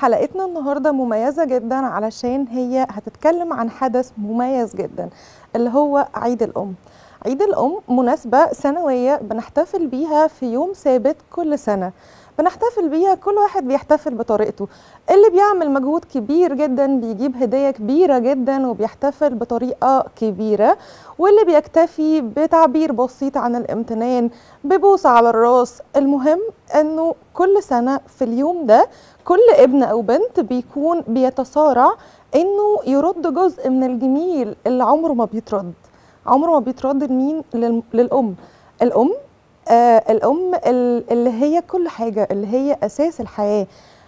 حلقتنا النهارده مميزه جدا علشان هي هتتكلم عن حدث مميز جدا اللي هو عيد الام عيد الام مناسبه سنويه بنحتفل بيها في يوم ثابت كل سنه بنحتفل بيها كل واحد بيحتفل بطريقته اللي بيعمل مجهود كبير جدا بيجيب هدية كبيرة جدا وبيحتفل بطريقة كبيرة واللي بيكتفي بتعبير بسيط عن الامتنان ببوسة على الراس المهم انه كل سنة في اليوم ده كل ابن او بنت بيكون بيتصارع انه يرد جزء من الجميل اللي عمره ما بيترد عمره ما بيترد لمين لل- للام الام آه الام ال- اللي هي كل حاجه اللي هي اساس الحياه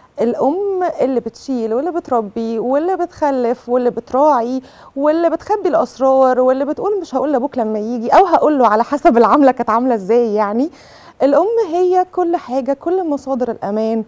الام اللي بتشيل واللي بتربي واللي بتخلف واللي بتراعي واللي بتخبي الاسرار واللي بتقول مش هقول لابوك لما يجي او هقول له على حسب العامله كانت عامله ازاي يعني الام هي كل حاجه كل مصادر الامان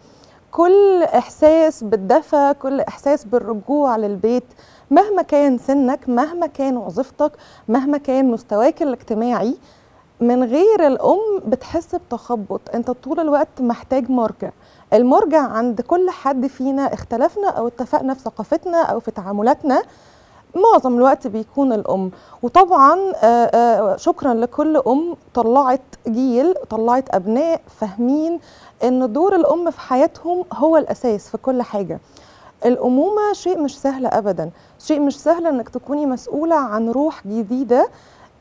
كل احساس بالدفى كل احساس بالرجوع للبيت مهما كان سنك مهما كان وظيفتك مهما كان مستواك الاجتماعي من غير الام بتحس بتخبط انت طول الوقت محتاج مرجع المرجع عند كل حد فينا اختلفنا او اتفقنا في ثقافتنا او في تعاملاتنا معظم الوقت بيكون الام وطبعا آه، آه، شكرا لكل ام طلعت جيل طلعت ابناء فاهمين ان دور الام في حياتهم هو الاساس في كل حاجه الامومه شيء مش سهل ابدا شيء مش سهل انك تكوني مسؤوله عن روح جديده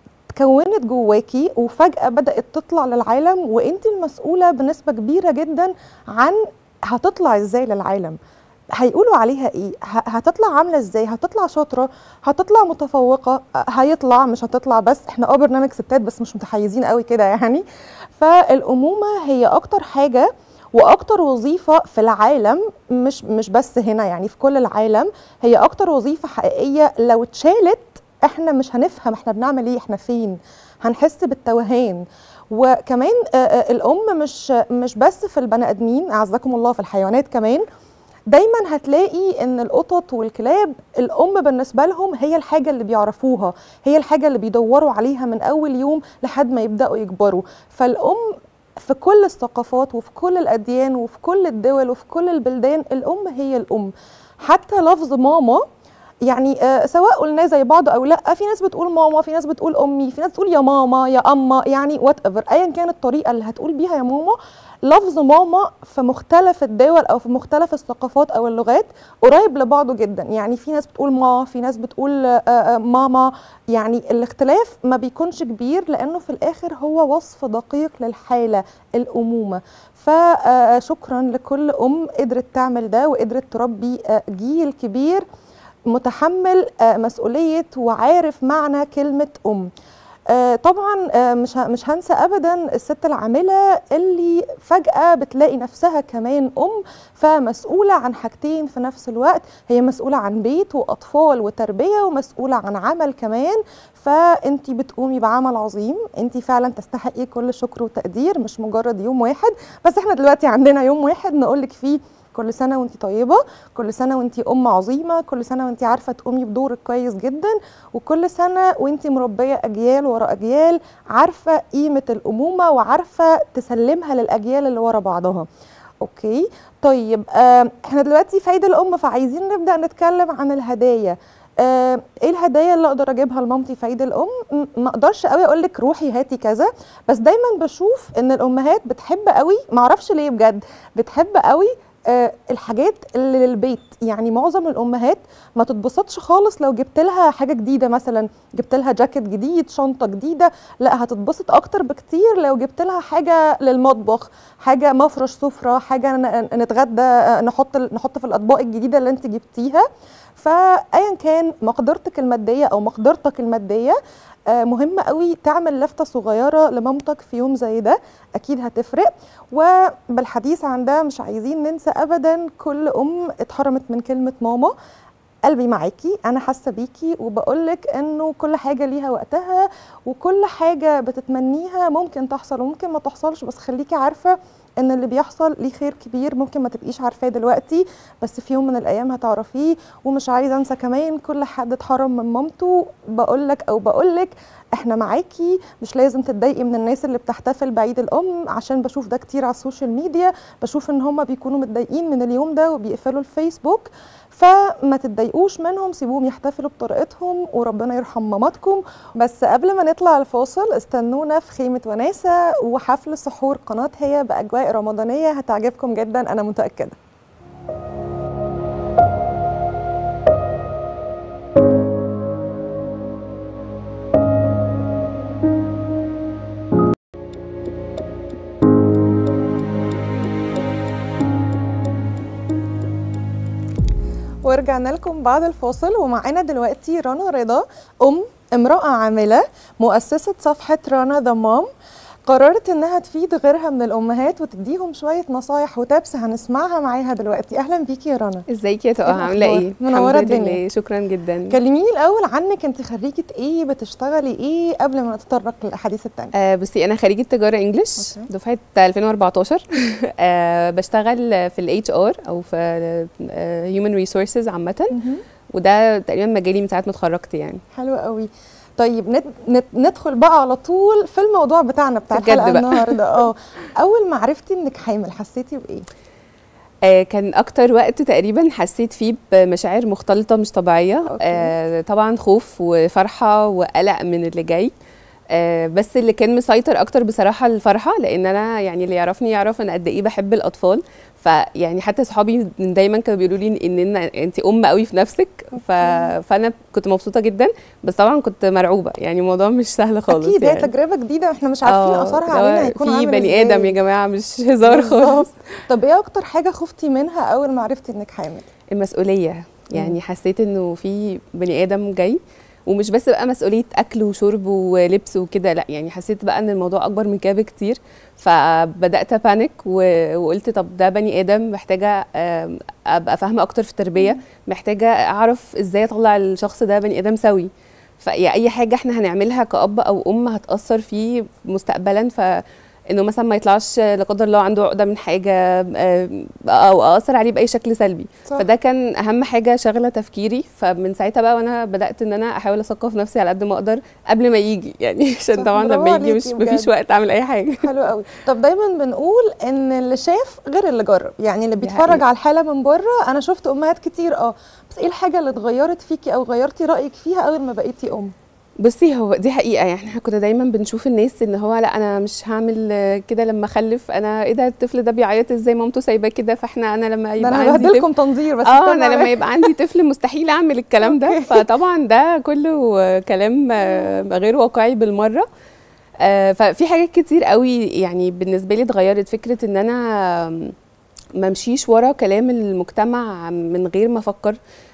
تكونت جواكي وفجأة بدأت تطلع للعالم وانت المسؤولة بنسبة كبيرة جدا عن هتطلع ازاي للعالم هيقولوا عليها ايه ه- هتطلع عامله ازاي هتطلع شاطره هتطلع متفوقه أ- هيطلع مش هتطلع بس احنا اه برنامج ستات بس مش متحيزين قوي كده يعني فالامومه هي اكتر حاجه واكتر وظيفه في العالم مش مش بس هنا يعني في كل العالم هي اكتر وظيفه حقيقيه لو اتشالت احنا مش هنفهم احنا بنعمل ايه احنا فين هنحس بالتوهان وكمان آه، آه، الام مش مش بس في البني ادمين اعزكم الله في الحيوانات كمان دايما هتلاقي ان القطط والكلاب الام بالنسبه لهم هي الحاجه اللي بيعرفوها هي الحاجه اللي بيدوروا عليها من اول يوم لحد ما يبداوا يكبروا فالام في كل الثقافات وفي كل الاديان وفي كل الدول وفي كل البلدان الام هي الام حتى لفظ ماما يعني آه سواء قلناه زي بعض او لا في ناس بتقول ماما في ناس بتقول امي في ناس بتقول يا ماما يا اما يعني وات ايفر ايا كانت الطريقه اللي هتقول بيها يا ماما لفظ ماما في مختلف الدول او في مختلف الثقافات او اللغات قريب لبعضه جدا يعني في ناس بتقول ما في ناس بتقول آه، آه، ماما يعني الاختلاف ما بيكونش كبير لانه في الاخر هو وصف دقيق للحاله الامومه فشكرا لكل ام قدرت تعمل ده وقدرت تربي آه، جيل كبير متحمل آه، مسؤوليه وعارف معنى كلمه ام آه، طبعا آه، مش ه- مش هنسى ابدا الست العامله اللي فجاه بتلاقي نفسها كمان ام فمسؤوله عن حاجتين في نفس الوقت هي مسؤوله عن بيت واطفال وتربيه ومسؤوله عن عمل كمان فانت بتقومي بعمل عظيم انت فعلا تستحقي كل شكر وتقدير مش مجرد يوم واحد بس احنا دلوقتي عندنا يوم واحد نقولك فيه كل سنه وانت طيبه كل سنه وانت ام عظيمه كل سنه وانت عارفه تقومي بدورك كويس جدا وكل سنه وانت مربيه اجيال ورا اجيال عارفه قيمه الامومه وعارفه تسلمها للاجيال اللي ورا بعضها اوكي طيب آه احنا دلوقتي في عيد الام فعايزين نبدا نتكلم عن الهدايا آه ايه الهدايا اللي اقدر اجيبها لمامتي في عيد الام م- ما اقدرش قوي اقول لك روحي هاتي كذا بس دايما بشوف ان الامهات بتحب قوي معرفش ليه بجد بتحب قوي آه، الحاجات اللي للبيت يعني معظم الامهات ما تتبسطش خالص لو جبت لها حاجه جديده مثلا جبت لها جاكيت جديد شنطه جديده لا هتتبسط اكتر بكتير لو جبت لها حاجه للمطبخ حاجه مفرش سفره حاجه ن- نتغدى آه، نحط نحط في الاطباق الجديده اللي انت جبتيها فايا كان مقدرتك الماديه او مقدرتك الماديه آه، مهم قوي تعمل لفته صغيره لمامتك في يوم زي ده اكيد هتفرق وبالحديث عن ده مش عايزين ننسى ابدا كل ام اتحرمت من كلمه ماما قلبي معاكي انا حاسه بيكي وبقولك انه كل حاجه ليها وقتها وكل حاجه بتتمنيها ممكن تحصل وممكن ما تحصلش بس خليكي عارفه ان اللي بيحصل ليه خير كبير ممكن ما تبقيش عارفاه دلوقتي بس في يوم من الايام هتعرفيه ومش عايزه انسى كمان كل حد اتحرم من مامته بقول لك او بقول لك احنا معاكي مش لازم تتضايقي من الناس اللي بتحتفل بعيد الام عشان بشوف ده كتير على السوشيال ميديا بشوف ان هم بيكونوا متضايقين من اليوم ده وبيقفلوا الفيسبوك فما تتضايقوش منهم سيبوهم يحتفلوا بطريقتهم وربنا يرحم ماماتكم بس قبل ما نطلع الفاصل استنونا في خيمة وناسة وحفل سحور قناة هي بأجواء رمضانية هتعجبكم جدا أنا متأكدة ورجعنا لكم بعد الفاصل ومعانا دلوقتي رنا رضا ام امرأة عاملة مؤسسة صفحة رنا ذا مام قررت انها تفيد غيرها من الامهات وتديهم شويه نصايح وتابس هنسمعها معاها دلوقتي اهلا بيكي يا رنا ازيك يا تقى عامله ايه منوره الحمد الدنيا لله شكرا جدا كلميني الاول عنك انت خريجه ايه بتشتغلي ايه قبل ما نتطرق للاحاديث التانية آه بصي انا خريجه تجاره انجلش أوكي. دفعه 2014 آه بشتغل في الاتش ار او في هيومن ريسورسز عامه وده تقريبا مجالي من ساعه ما اتخرجت يعني حلو قوي طيب نت نت ندخل بقى على طول في الموضوع بتاعنا بتاع بجد الحلقه بقى. النهارده اه اول ما عرفتي انك حامل حسيتي بايه آه كان اكتر وقت تقريبا حسيت فيه بمشاعر مختلطه مش طبيعيه أوكي. آه طبعا خوف وفرحه وقلق من اللي جاي آه بس اللي كان مسيطر اكتر بصراحه الفرحه لان انا يعني اللي يعرفني يعرف انا قد ايه بحب الاطفال فيعني حتى صحابي من دايما كانوا بيقولوا لي ان إن انت ام قوي في نفسك ف... فانا كنت مبسوطه جدا بس طبعا كنت مرعوبه يعني الموضوع مش سهل خالص اكيد يعني. هي تجربه جديده احنا مش عارفين آه، اثرها اللي هو علينا هيكون في عامل بني إزاي. ادم يا جماعه مش هزار خالص بالظبط. طب ايه اكتر حاجه خفتي منها اول ما عرفتي انك حامل المسؤوليه يعني حسيت انه في بني ادم جاي ومش بس بقى مسؤوليه اكل وشرب ولبس وكده لا يعني حسيت بقى ان الموضوع اكبر من كده بكتير فبدات ابانك و- وقلت طب ده بني ادم محتاجه آم، ابقى فاهمه اكتر في التربيه محتاجه اعرف ازاي اطلع الشخص ده بني ادم سوي فاي اي حاجه احنا هنعملها كاب او ام هتاثر فيه مستقبلا ف انه مثلا ما يطلعش لا قدر الله عنده عقده من حاجه آم، او اثر عليه باي شكل سلبي صح. فده كان اهم حاجه شغله تفكيري فمن ساعتها بقى وانا بدات ان انا احاول اثقف نفسي على قد ما اقدر قبل ما يجي يعني صح، عشان طبعا برافو لما يجي مش عليكي مفيش بجد. وقت اعمل اي حاجه حلو قوي طب دايما بنقول ان اللي شاف غير اللي جرب يعني اللي دي بيتفرج حقيقة. على الحاله من بره انا شفت امهات كتير اه بس ايه الحاجه اللي اتغيرت فيكي او غيرتي رايك فيها اول ما بقيتي ام بصي هو دي حقيقه يعني احنا كنا دايما بنشوف الناس ان هو لا انا مش هعمل آه، كده لما اخلف انا ايه ده الطفل ده بيعيط ازاي مامته سايباه كده فاحنا انا لما ده يبقى انا عندي طفل هبهدلكم تنظير بس اه استنوا انا لما عليا. يبقى عندي طفل مستحيل اعمل الكلام ده أوكي. فطبعا ده كله آه، كلام آه، غير واقعي بالمره آه، ففي حاجات كتير قوي يعني بالنسبه لي اتغيرت فكره ان انا آم، ما امشيش ورا كلام المجتمع من غير ما افكر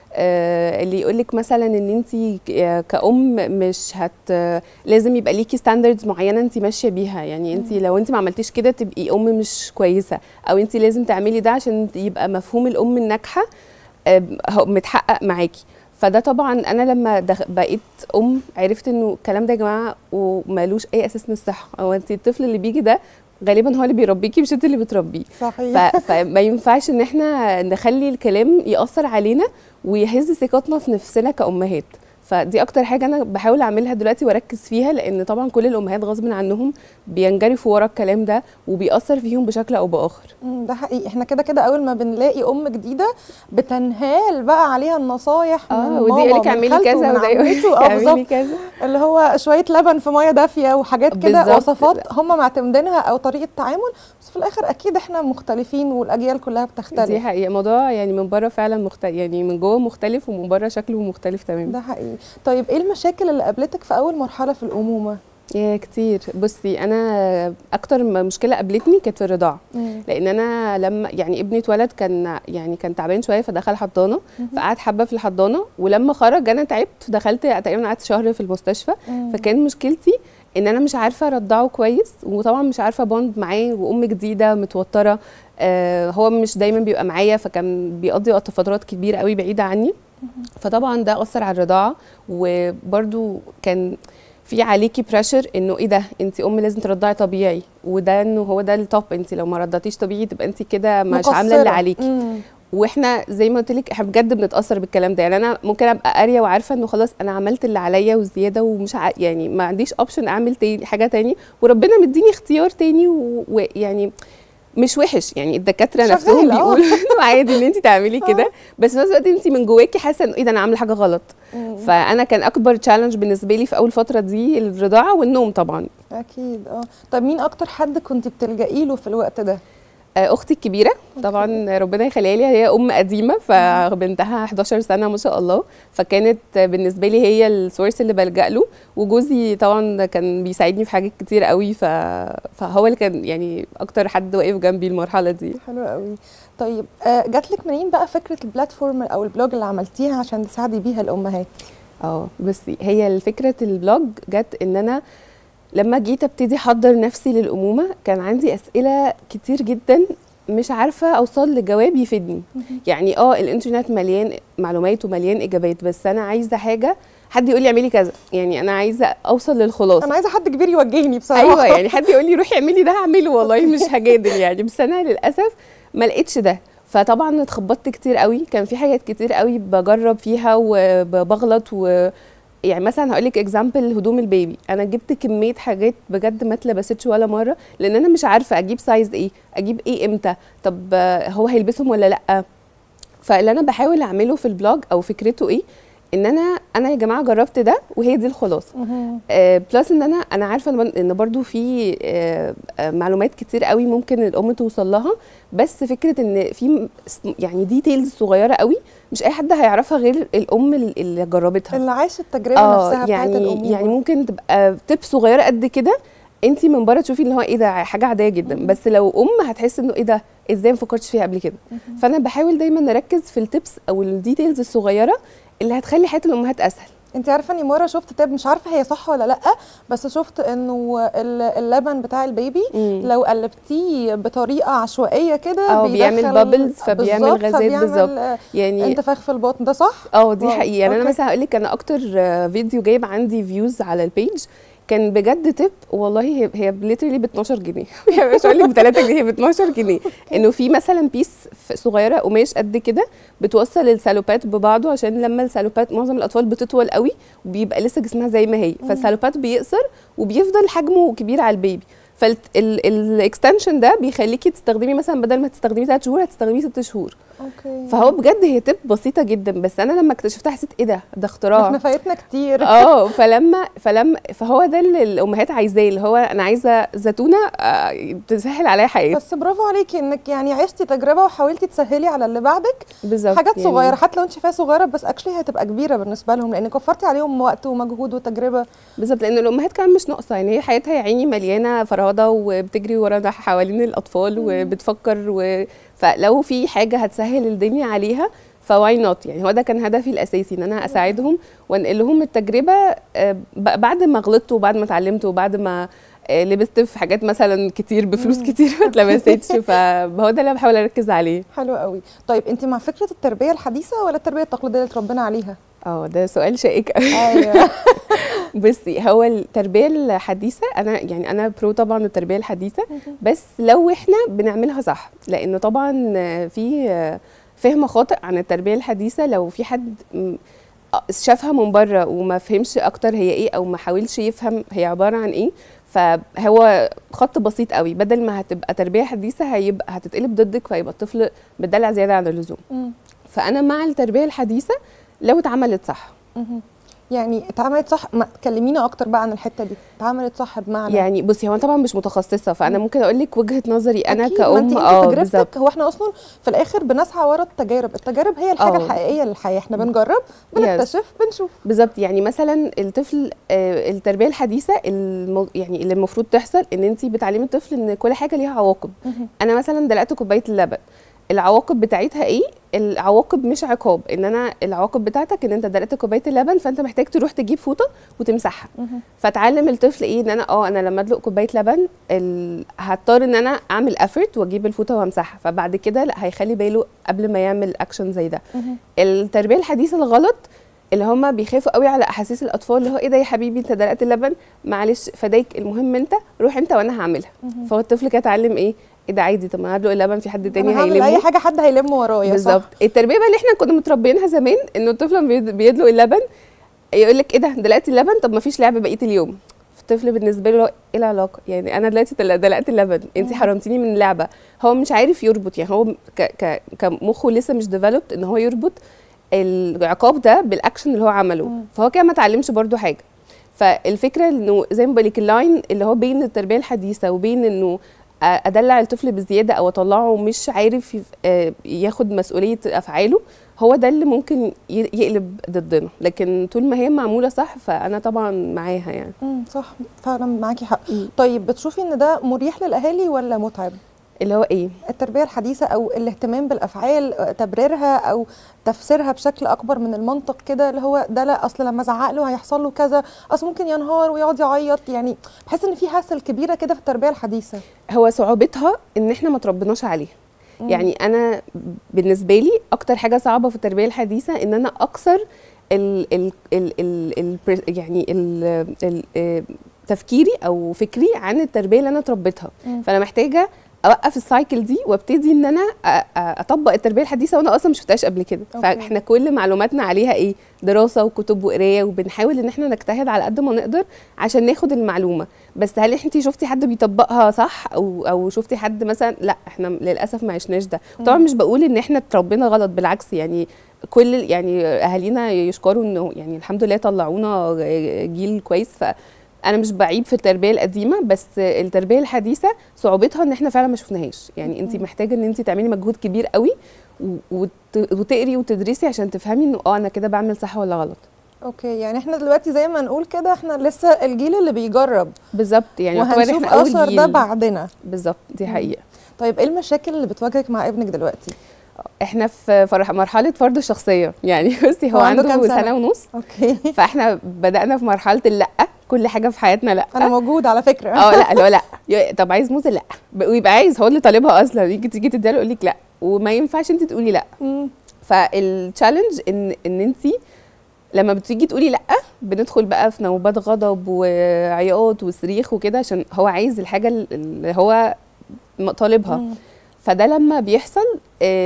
آه، اللي يقولك مثلا ان انت كأم مش هت لازم يبقى ليكي ستاندردز معينه انت ماشيه بيها يعني انت لو انت ما عملتيش كده تبقي ام مش كويسه او انت لازم تعملي ده عشان يبقى مفهوم الام الناجحه آه، هو متحقق معاكي فده طبعا انا لما دخ- بقيت ام عرفت انه الكلام ده يا جماعه ومالوش اي اساس من الصحه او انت الطفل اللي بيجي ده غالبا هو اللي بيربيكي مش انت اللي بتربيه صحيح ف... فما ينفعش ان احنا نخلي الكلام ياثر علينا ويهز ثقتنا في نفسنا كامهات فدي اكتر حاجه انا بحاول اعملها دلوقتي واركز فيها لان طبعا كل الامهات غصب عنهم بينجرفوا ورا الكلام ده وبيأثر فيهم بشكل او باخر مم، ده حقيقي احنا كده كده اول ما بنلاقي ام جديده بتنهال بقى عليها النصايح من اه ودي ماما يقول لك من اعملي خالته كذا ومن وده يقول عمته لك اه اعملي بالظبط كذا اللي هو شويه لبن في ميه دافيه وحاجات كده بالظبط. وصفات هم معتمدينها او طريقه تعامل بس في الاخر اكيد احنا مختلفين والاجيال كلها دي بتختلف حقيقه الموضوع يعني من بره فعلا مختلف يعني من جوه مختلف ومن بره شكله مختلف تماما ده حقيقي طيب ايه المشاكل اللي قابلتك في اول مرحله في الامومه يا كتير بصي انا اكتر م- مشكله قابلتني كانت في الرضاعه لان انا لما يعني ابني اتولد كان يعني كان تعبان شويه فدخل حضانه فقعد حبه في الحضانه ولما خرج انا تعبت دخلت تقريبا قعدت شهر في المستشفى فكان مشكلتي ان انا مش عارفه ارضعه كويس وطبعا مش عارفه بوند معاه وام جديده متوتره آه هو مش دايما بيبقى معايا فكان بيقضي وقت فترات كبيره قوي بعيده عني فطبعا ده اثر على الرضاعه وبرده كان في عليكي بريشر انه ايه ده انت ام لازم ترضعي طبيعي وده انه هو ده التوب انت لو ما رضعتيش طبيعي تبقى انت كده مش عامله اللي مقصرة. عليكي مم. واحنا زي ما قلت لك احنا بجد بنتاثر بالكلام ده يعني انا ممكن ابقى قاريه وعارفه انه خلاص انا عملت اللي عليا وزياده ومش ع... يعني ما عنديش اوبشن اعمل تاني حاجه تاني وربنا مديني اختيار تاني و- ويعني مش وحش يعني الدكاتره شغال، نفسهم آه. بيقولوا انه عادي ان انت تعملي كده بس في نفس الوقت انت من جواكي حاسه انه ايه ده انا عامله حاجه غلط مم. فانا كان اكبر تشالنج بالنسبه لي في اول فتره دي الرضاعه والنوم طبعا اكيد اه طب مين اكتر حد كنت بتلجئي له في الوقت ده آه، اختي الكبيره طبعا ربنا يخليها لي هي ام قديمه فبنتها 11 سنه ما شاء الله فكانت بالنسبه لي هي السورس اللي بلجا له وجوزي طبعا كان بيساعدني في حاجات كتير قوي ف... فهو اللي كان يعني اكتر حد واقف جنبي المرحله دي حلو قوي طيب آه جات لك منين بقى فكره البلاتفورم او البلوج اللي عملتيها عشان تساعدي بيها الامهات اه بصي هي الفكره البلوج جت ان انا لما جيت ابتدي احضر نفسي للامومه كان عندي اسئله كتير جدا مش عارفه اوصل لجواب يفيدني يعني اه الانترنت مليان معلومات ومليان اجابات بس انا عايزه حاجه حد يقول لي اعملي كذا يعني انا عايزه اوصل للخلاصه انا عايزه حد كبير يوجهني بصراحه ايوه يعني حد يقول لي روحي اعملي ده هعمله والله مش هجادل يعني بس انا للاسف ما لقيتش ده فطبعا اتخبطت كتير قوي كان في حاجات كتير قوي بجرب فيها وبغلط و يعني مثلا هقول لك اكزامبل هدوم البيبي انا جبت كميه حاجات بجد ما اتلبستش ولا مره لان انا مش عارفه اجيب سايز ايه اجيب ايه امتى طب آه، هو هيلبسهم ولا لا فاللي انا بحاول اعمله في البلوج او فكرته ايه ان انا انا يا جماعه جربت ده وهي دي الخلاصه مهم. آه، بلس ان انا انا عارفه ان إن برضو في آه، آه، معلومات كتير قوي ممكن الام توصل لها بس فكره ان في م- س- يعني ديتيلز صغيره قوي مش اي حد هيعرفها غير الام ال- اللي جربتها اللي عايش التجربه نفسها بتاعت يعني الامومه يعني ممكن تبقى تب صغيره قد كده انت من بره تشوفي اللي هو ايه ده حاجه عاديه جدا بس لو ام هتحس انه ايه ده ازاي ما فكرتش فيها قبل كده فانا بحاول دايما نركز في التبس او الديتيلز الصغيره اللي هتخلي حياه الامهات اسهل انت عارفه اني مره شفت تاب مش عارفه هي صح ولا لا بس شفت انه ال- اللبن بتاع البيبي مم. لو قلبتيه بطريقه عشوائيه كده اه، بيعمل بيدخل- bubbles فبيعمل بالظبط، غازات فبيعمل، بالظبط. آه، يعني انتفاخ في البطن ده صح اه دي واو، حقيقه يعني انا اوكي. مثلا هقول لك انا اكتر آه، فيديو جايب عندي فيوز على البيج كان بجد تip والله هي هي ليترلي ب 12 جنيه يعني مش هقول لك ب 3 جنيه هي ب 12 جنيه انه في مثلا بيس ف- صغيره قماش قد كده بتوصل السالوبات ببعضه عشان لما السالوبات معظم الاطفال بتطول قوي وبيبقى لسه جسمها زي ما هي فالسالوبات بيقصر وبيفضل حجمه كبير على البيبي فالاكستنشن ده بيخليكي تستخدمي مثلا بدل ما تستخدميه 3 شهور هتستخدميه 6 شهور اوكي فهو بجد هي تip بسيطه جدا بس انا لما اكتشفتها حسيت ايه ده ده اختراع احنا فايتنا كتير اه فلما فلما فهو ده اللي الامهات عايزاه اللي هو انا عايزه زيتونه آه، تسهل عليا حياتي بس برافو عليكي انك يعني عشتي تجربه وحاولتي تسهلي على اللي بعدك بالظبط حاجات يعني صغيره حتى لو انت شايفاها صغيره بس اكشلي هتبقى كبيره بالنسبه لهم لانك وفرتي عليهم وقت ومجهود وتجربه بالظبط لان الامهات كمان مش ناقصه يعني هي حياتها يا عيني مليانه فرهده وبتجري ورا ده حوالين الاطفال وبتفكر و... فلو في حاجه هتسهل الدنيا عليها فواي نوت يعني هو ده كان هدفي الاساسي ان انا اساعدهم وانقل لهم التجربه آه، ب- بعد ما غلطت وبعد ما اتعلمت وبعد ما آه، لبست في حاجات مثلا كتير بفلوس كتير ما اتلبستش فهو ده اللي أنا بحاول اركز عليه حلو قوي طيب انت مع فكره التربيه الحديثه ولا التربيه التقليديه اللي اتربينا عليها اه ده سؤال شائك قوي ايوه بصي هو التربيه الحديثه انا يعني انا برو طبعا التربيه الحديثه بس لو احنا بنعملها صح لانه طبعا في فهم خاطئ عن التربيه الحديثه لو في حد م- شافها من بره وما فهمش اكتر هي ايه او ما حاولش يفهم هي عباره عن ايه فهو خط بسيط قوي بدل ما هتبقى تربيه حديثه هيبقى هتتقلب ضدك فيبقى الطفل بتدلع زياده عن اللزوم مم. فانا مع التربيه الحديثه لو اتعملت صح مهم. يعني اتعملت صح ما كلمينا اكتر بقى عن الحته دي اتعملت صح بمعنى يعني بصي هو انا طبعا مش متخصصه فانا ممكن اقول لك وجهه نظري انا أكيد، ما كأم انت اه انت بالظبط تجربتك هو احنا اصلا في الاخر بنسعى ورا التجارب التجارب هي الحاجه اه. الحقيقيه للحياه احنا بنجرب بنكتشف بنشوف بالظبط يعني مثلا الطفل آه، التربيه الحديثه الم... يعني اللي المفروض تحصل ان انت بتعلمي الطفل ان كل حاجه ليها عواقب مهم. انا مثلا دلقت كوبايه اللبن العواقب بتاعتها ايه العواقب مش عقاب ان انا العواقب بتاعتك ان انت دلقت كوبايه اللبن فانت محتاج تروح تجيب فوطه وتمسحها مهم. فتعلم الطفل ايه ان انا اه انا لما ادلق كوبايه لبن ال... هضطر ان انا اعمل افورت واجيب الفوطه وامسحها فبعد كده لا هيخلي باله قبل ما يعمل اكشن زي ده مهم. التربيه الحديثه الغلط اللي هم بيخافوا قوي على احاسيس الاطفال اللي هو ايه ده يا حبيبي انت دلقت اللبن معلش فدايك المهم انت روح انت وانا هعملها مهم. فهو الطفل كده اتعلم ايه ايه ده عادي طب ما انا هدلق اللبن في حد تاني أنا هعمل اي هيلمه حاجه حد هيلم ورايا صح؟ بالظبط التربيه بقى اللي احنا كنا متربيينها زمان انه الطفل لما بيد- بيدلق اللبن يقول لك ايه ده دلقت اللبن طب ما فيش لعب بقيه اليوم الطفل بالنسبه له ايه العلاقه يعني انا دلوقتي دل- دلقت اللبن انت مم. حرمتيني من اللعبه هو مش عارف يربط يعني هو ك ك كمخه لسه مش ديفلوبد ان هو يربط العقاب ده بالاكشن اللي هو عمله مم. فهو كده ما اتعلمش برده حاجه فالفكره انه زي ما بقول لك اللاين اللي هو بين التربيه الحديثه وبين انه ادلع الطفل بزياده او اطلعه مش عارف يف- آه، ياخد مسؤوليه افعاله هو ده اللي ممكن ي- يقلب ضدنا لكن طول ما هي معموله صح فانا طبعا معاها يعني امم صح فعلا معاكي حق مم. طيب بتشوفي ان ده مريح للاهالي ولا متعب اللي هو ايه التربيه الحديثه او الاهتمام بالافعال آه، تبريرها او تفسيرها بشكل اكبر من المنطق كده اللي هو ده لا اصل لما ازعق له هيحصل له كذا اصل ممكن ينهار ويقعد يعيط يعني بحس ان في هسل كبيره كده في التربيه الحديثه هو صعوبتها ان احنا ما تربناش عليها مم. يعني انا بالنسبه لي اكتر حاجه صعبه في التربيه الحديثه ان انا اكسر ال ال ال ال ال يعني ال ال آه، تفكيري او فكري عن التربيه اللي انا اتربيتها مم. فانا محتاجه اوقف السايكل دي وابتدي ان انا أ- أ- اطبق التربيه الحديثه وانا اصلا مش شفتهاش قبل كده أوكي. فاحنا كل معلوماتنا عليها ايه دراسه وكتب وقرايه وبنحاول ان احنا نجتهد على قد ما نقدر عشان ناخد المعلومه بس هل انت شفتي حد بيطبقها صح او او شفتي حد مثلا لا احنا للاسف ما عشناش ده طبعا مش بقول ان احنا اتربينا غلط بالعكس يعني كل يعني اهالينا يشكروا انه يعني الحمد لله طلعونا جيل كويس ف انا مش بعيب في التربيه القديمه بس التربيه الحديثه صعوبتها ان احنا فعلا ما شفناهاش يعني انت مم. محتاجه ان انت تعملي مجهود كبير قوي و- وت- وتقري وتدرسي عشان تفهمي انه اه انا كده بعمل صح ولا غلط اوكي يعني احنا دلوقتي زي ما نقول كده احنا لسه الجيل اللي بيجرب بالظبط يعني يعتبر وهنشوف احنا اول اثر ده جيل بعدنا بالظبط دي مم. حقيقه طيب ايه المشاكل اللي بتواجهك مع ابنك دلوقتي احنا في فرح مرحله فرض الشخصيه يعني بصي هو, هو عنده عنده, كام سنة؟ سنه ونص اوكي فاحنا بدانا في مرحله اللا كل حاجه في حياتنا لا انا موجود على فكره اه لا اللي هو لا يا- طب عايز موزه لا ب- ويبقى عايز هو اللي طالبها اصلا يجي تيجي تديها له يقول لك لا وما ينفعش انت تقولي لا مم. فالتشالنج ان ان انت لما بتيجي تقولي لا بندخل بقى في نوبات غضب وعياط وصريخ وكده عشان هو عايز الحاجه اللي هو م- طالبها مم. فده لما بيحصل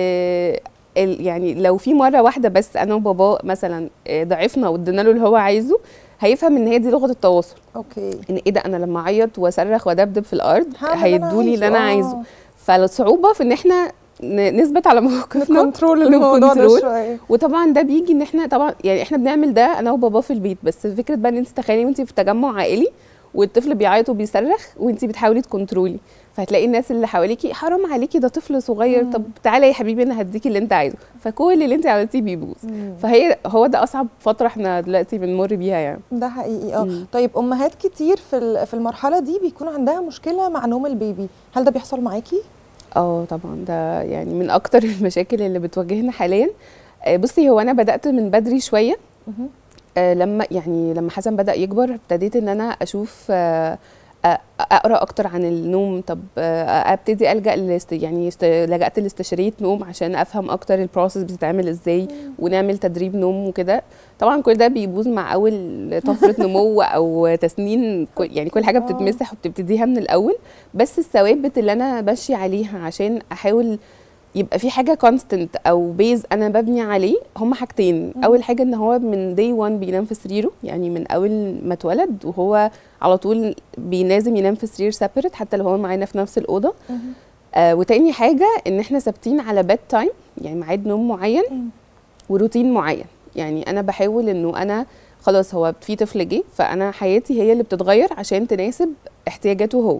آه ال- يعني لو في مره واحده بس انا وبابا مثلا آه، ضعفنا وادينا له اللي هو عايزه هيفهم ان هي دي لغه التواصل اوكي ان ايه ده انا لما اعيط واصرخ وادبدب في الارض هعمل اللي أنا هيدوني اللي انا عايزه. عايزه فالصعوبه في ان احنا ن- نثبت على موقفنا كنترول الموضوع ده نكنترول. شويه وطبعا ده بيجي ان احنا طبعا يعني احنا بنعمل ده انا وبابا في البيت بس فكره بقى ان انت تخيلي وانت في تجمع عائلي والطفل بيعيط وبيصرخ وانت بتحاولي تكنترولي فهتلاقي الناس اللي حواليكي حرام عليكي ده طفل صغير مم. طب تعالى يا حبيبي انا هديكي اللي انت عايزه فكل اللي انت عملتيه بيبوظ مم. فهي هو ده اصعب فتره احنا دلوقتي بنمر بيها يعني ده حقيقي اه مم. طيب امهات كتير في ال- في المرحله دي بيكون عندها مشكله مع نوم البيبي هل ده بيحصل معاكي اه طبعا ده يعني من اكتر المشاكل اللي بتواجهنا حاليا آه، بصي هو انا بدات من بدري شويه مهم. آه، لما يعني لما حسن بدا يكبر ابتديت ان انا اشوف آه، آه، اقرا اكتر عن النوم طب آه، ابتدي الجا لاست يعني است- لجأت لاستشاريه نوم عشان افهم اكتر البروسيس بتتعمل ازاي ونعمل تدريب نوم وكده طبعا كل ده بيبوظ مع اول طفره نمو او تسنين كل- يعني كل حاجه آه. بتتمسح وبتبتديها من الاول بس الثوابت اللي انا ماشيه عليها عشان احاول يبقى في حاجه كونستنت او بيز انا ببني عليه هما حاجتين مم. اول حاجه ان هو من دي 1 بينام في سريره يعني من اول ما اتولد وهو على طول بينازم ينام في سرير سيبريت حتى لو هو معانا في نفس الاوضه مهم. آه وتاني حاجه ان احنا ثابتين على بيد تايم يعني ميعاد نوم معين مم. وروتين معين يعني انا بحاول انه انا خلاص هو في طفل جه فانا حياتي هي اللي بتتغير عشان تناسب احتياجاته هو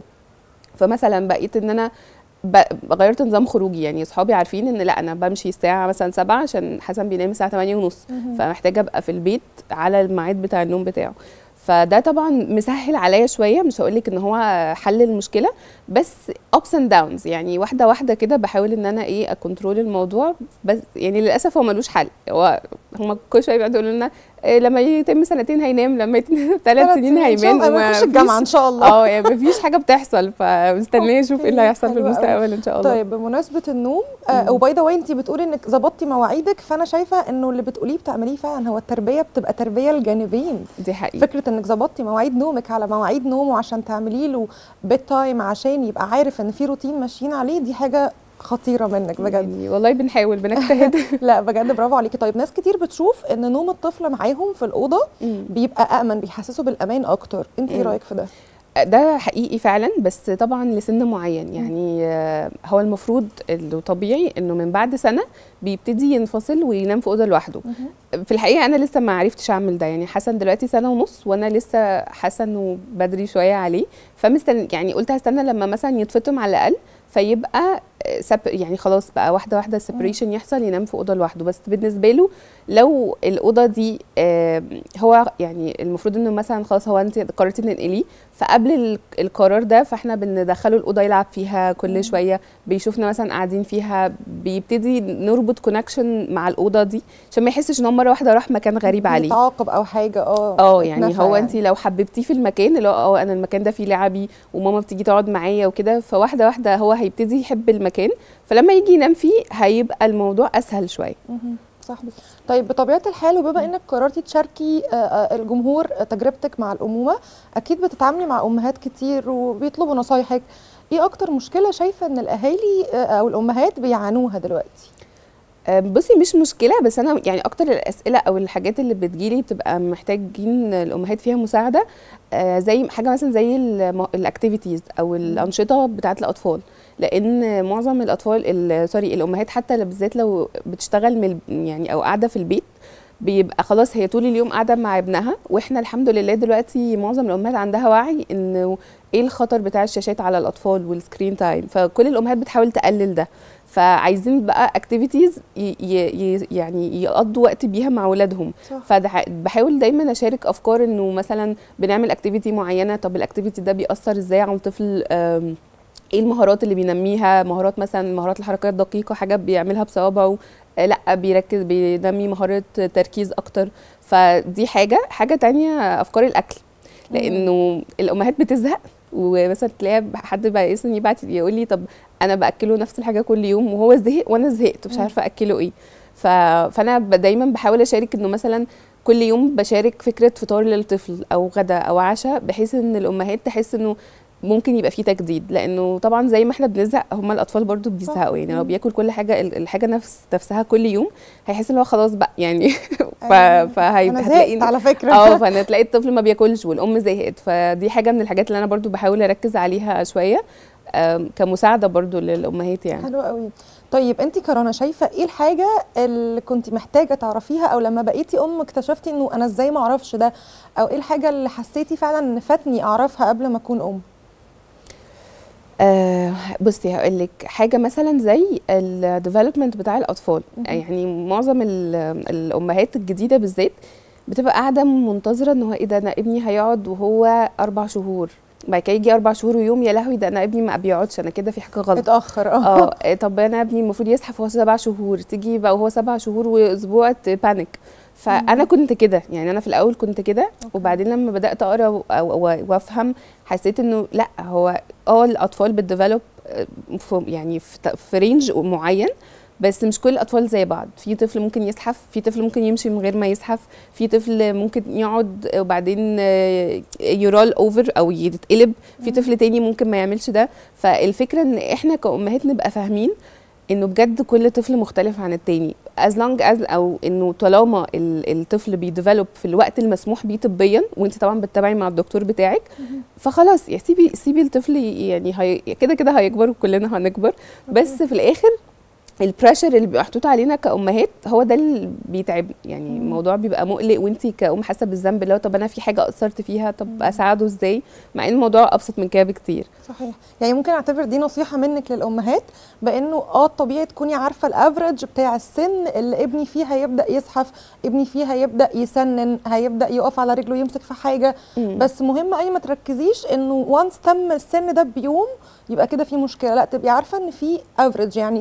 فمثلا بقيت ان انا ب- غيرت نظام خروجي يعني اصحابي عارفين ان لا انا بمشي الساعه مثلا سبعة عشان حسن بينام الساعه 8 ونص مهم. فمحتاجه ابقى في البيت على الميعاد بتاع النوم بتاعه فده طبعا مسهل عليا شويه مش هقول لك ان هو حل المشكله بس ups and downs يعني واحده واحده كده بحاول ان انا ايه اكنترول الموضوع بس يعني للاسف هو ملوش حل هو هم كل شويه بيقعدوا يقولوا لنا إيه لما يتم سنتين هينام لما يتم ثلاث سنين إن شاء هينام الله ما يخش الجامعه ان شاء الله اه يعني مفيش حاجه بتحصل فمستنيه اشوف ايه اللي أوكي، هيحصل في حلو أوي. المستقبل ان شاء الله طيب بمناسبه النوم آه وباي ذا واي انت بتقولي انك ظبطتي مواعيدك فانا شايفه انه اللي بتقوليه بتعمليه فعلا هو التربيه بتبقى تربيه الجانبين دي حقيقه فكره انك ظبطتي مواعيد نومك على مواعيد نومه عشان تعملي له بيت تايم عشان يبقى عارف ان في روتين ماشيين عليه دي حاجه خطيره منك بجد يعني والله بنحاول بنجتهد لا بجد برافو عليكي طيب ناس كتير بتشوف ان نوم الطفل معاهم في الاوضه مم. بيبقى امن بيحسسه بالامان اكتر انت ايه مم. رايك في ده ده حقيقي فعلا بس طبعا لسن معين يعني آه، هو المفروض انه طبيعي انه من بعد سنه بيبتدي ينفصل وينام في اوضه لوحده في الحقيقه انا لسه ما عرفتش اعمل ده يعني حسن دلوقتي سنه ونص وانا لسه حاسه انه بدري شويه عليه فمستني يعني قلت هستنى لما مثلا يتفطم على الاقل فيبقى آه، سب يعني خلاص بقى واحده واحده سيبريشن يحصل ينام في اوضه لوحده بس بالنسبه له لو الاوضه دي آه، هو يعني المفروض انه مثلا خلاص هو انت قررتي تنقليه فقبل ال- القرار ده فاحنا بندخله الاوضه يلعب فيها كل شويه بيشوفنا مثلا قاعدين فيها بيبتدي نربط كونكشن مع الاوضه دي عشان ما يحسش ان هو مره واحده راح مكان غريب عليه يتعاقب او حاجه اه اه يعني اتنفى هو انت لو حببتيه في المكان اللي هو اه انا المكان ده فيه لعبي وماما بتيجي تقعد معايا وكده فواحده واحده هو هيبتدي يحب المكان فلما يجي ينام فيه هيبقى الموضوع اسهل شويه مهم. صح طيب بطبيعه الحال وبما انك قررتي تشاركي آه، آه، الجمهور آه، تجربتك مع الامومه اكيد بتتعاملي مع امهات كتير وبيطلبوا نصايحك ايه اكتر مشكله شايفه ان الاهالي آه، او الامهات بيعانوها دلوقتي آه، بصي مش مشكله بس انا يعني اكتر الاسئله او الحاجات اللي بتجيلي بتبقى محتاجين الامهات فيها مساعده آه، زي حاجه مثلا زي الاكتيفيتيز او الانشطه بتاعه الاطفال لان معظم الاطفال ال- سوري الامهات حتى لو- بالذات لو بتشتغل من ال- يعني او قاعده في البيت بيبقى خلاص هي طول اليوم قاعده مع ابنها واحنا الحمد لله دلوقتي معظم الامهات عندها وعي انه ايه الخطر بتاع الشاشات على الاطفال والسكرين تايم فكل الامهات بتحاول تقلل ده فعايزين بقى اكتيفيتيز يعني يقضوا وقت بيها مع اولادهم صح فبحاول دايما اشارك افكار انه مثلا بنعمل اكتيفيتي معينه طب الاكتيفيتي ده بيأثر ازاي على الطفل آم، ايه المهارات اللي بينميها مهارات مثلا مهارات الحركات الدقيقه حاجات بيعملها بصوابعه آه، لا بيركز بينمي مهارات تركيز اكتر فدي حاجه حاجه تانية افكار الاكل لانه الامهات بتزهق ومثلا تلاقيها حد بقى مثلا يبعت يقول لي طب انا باكله نفس الحاجه كل يوم وهو زهق وانا زهقت مش مم. عارفه اكله ايه ف... فانا ب- دايما بحاول اشارك انه مثلا كل يوم بشارك فكره فطار للطفل او غدا او عشاء بحيث ان الامهات تحس انه ممكن يبقى فيه تجديد لانه طبعا زي ما احنا بنزهق هم الاطفال برضو بيزهقوا يعني لو مم. بياكل كل حاجه ال- الحاجه نفس نفسها كل يوم هيحس ان هو خلاص بقى يعني ف... أيوة. فهي انا هتلاقي زهقت على فكره اه فانا تلاقي الطفل ما بياكلش والام زهقت فدي حاجه من الحاجات اللي انا برضو بحاول اركز عليها شويه آم، كمساعده برضو للامهات يعني حلو قوي طيب انت كرنا شايفه ايه الحاجه اللي كنت محتاجه تعرفيها او لما بقيتي ام اكتشفتي انه انا ازاي ما اعرفش ده او ايه الحاجه اللي حسيتي فعلا ان فاتني اعرفها قبل ما اكون ام آه بصي هقول لك حاجه مثلا زي الديفلوبمنت بتاع الاطفال مهم. يعني معظم ال- الامهات الجديده بالذات بتبقى قاعده منتظره ان هو ايه ده انا ابني هيقعد وهو اربع شهور بعد كده يجي اربع شهور ويوم يا لهوي ده انا ابني ما بيقعدش انا كده في حاجه غلط اتاخر اه اه طب انا ابني المفروض يزحف وهو سبع شهور تيجي بقى وهو سبع شهور واسبوع بانيك فانا كنت كده يعني انا في الاول كنت كده وبعدين لما بدات اقرا و- و- و- وافهم حسيت انه لا هو اه الاطفال بتديفلوب في يعني في ت- في رينج معين بس مش كل الاطفال زي بعض في طفل ممكن يزحف في طفل ممكن يمشي من غير ما يزحف في طفل ممكن يقعد وبعدين آه، يرال اوفر او يتقلب في طفل تاني ممكن ما يعملش ده فالفكره ان احنا كأمهات نبقى فاهمين انه بجد كل طفل مختلف عن التاني as long as او انه طالما ال- الطفل بيديفلوب في الوقت المسموح بيه طبيا وانت طبعا بتتابعي مع الدكتور بتاعك فخلاص يا سيبي سيبي الطفل ي- يعني هي كده كده هيكبر وكلنا هنكبر بس في الاخر البريشر اللي بيبقى محطوط علينا كامهات هو ده اللي بيتعب يعني مم. الموضوع بيبقى مقلق وانت كأم حاسه بالذنب اللي هو طب انا في حاجه قصرت فيها طب اساعده ازاي مع ان الموضوع ابسط من كده بكتير صحيح يعني ممكن اعتبر دي نصيحه منك للامهات بانه اه الطبيعي تكوني عارفه الافرج بتاع السن اللي ابني فيه هيبدا يزحف ابني فيه هيبدا يسنن هيبدا يقف على رجله يمسك في حاجه مم. بس مهم اي ما تركزيش انه وانس تم السن ده بيوم يبقى كده في مشكله لا تبقي عارفه ان في افريج يعني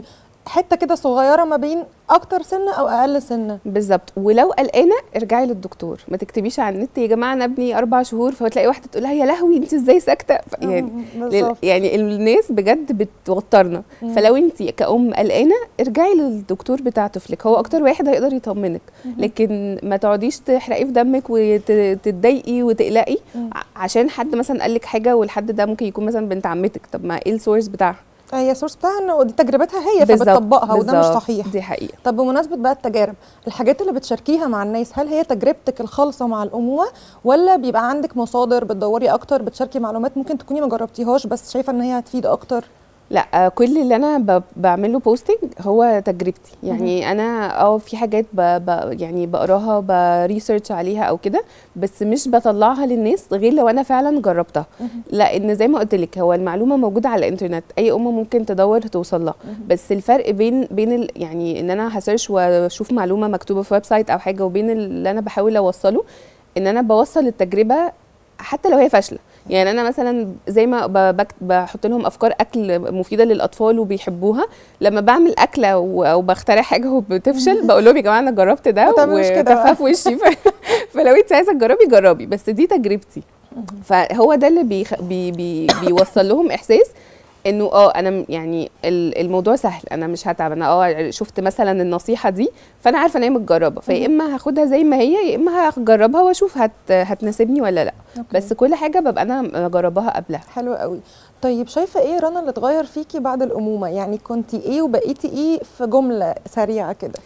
حته كده صغيره ما بين اكتر سنه او اقل سنه بالظبط ولو قلقانه ارجعي للدكتور ما تكتبيش على النت يا جماعه انا ابني اربع شهور فتلاقي واحده تقول لها يا لهوي انت ازاي ساكته ف- يعني مم، لل- بالظبط يعني الناس بجد بتوترنا مم. فلو انت كأم قلقانه ارجعي للدكتور بتاع طفلك هو اكتر واحد هيقدر يطمنك لكن ما تقعديش تحرقي في دمك وتتضايقي وتقلقي مم. ع- عشان حد مثلا قال لك حاجه والحد ده ممكن يكون مثلا بنت عمتك طب ما ايه السورس بتاعها هي السورس بتاعها انه دي تجربتها هي بالظبط، فبتطبقها وده مش بالظبط، صحيح دي حقيقه طب بمناسبه بقى التجارب الحاجات اللي بتشاركيها مع الناس هل هي تجربتك الخالصه مع الامومه ولا بيبقى عندك مصادر بتدوري اكتر بتشاركي معلومات ممكن تكوني ما جربتيهاش بس شايفه ان هي هتفيد اكتر لا آه، كل اللي انا ب- بعمله بوستنج هو تجربتي يعني انا اه في حاجات ب ب يعني بقراها بريسيرش عليها او كده بس مش بطلعها للناس غير لو انا فعلا جربتها لان زي ما قلت لك هو المعلومه موجوده على الانترنت اي ام ممكن تدور توصل لها بس الفرق بين بين ال يعني ان انا هسيرش واشوف معلومه مكتوبه في ويب سايت او حاجه وبين اللي انا بحاول اوصله ان انا بوصل التجربه حتى لو هي فاشله يعني انا مثلا زي ما ب- بكت- بحط لهم افكار اكل مفيده للاطفال وبيحبوها لما بعمل اكله و- او بخترع حاجه وبتفشل بقول لهم يا جماعه انا جربت ده ما تعملوش كده بقى. وكفاه في وشي ف- فلو انت عايزه تجربي جربي بس دي تجربتي فهو ده اللي بيخ... بي... بي... بيوصل لهم احساس انه اه انا م- يعني ال- الموضوع سهل انا مش هتعب انا اه شفت مثلا النصيحه دي فانا عارفه ان هي متجربه فيا اما هاخدها زي ما هي يا اما هجربها واشوف هت... هتناسبني ولا لا أوكي. بس كل حاجه ببقى انا مجرباها قبلها حلو قوي طيب شايفه ايه رنا اللي اتغير فيكي بعد الامومه يعني كنتي ايه وبقيتي ايه في جمله سريعه كده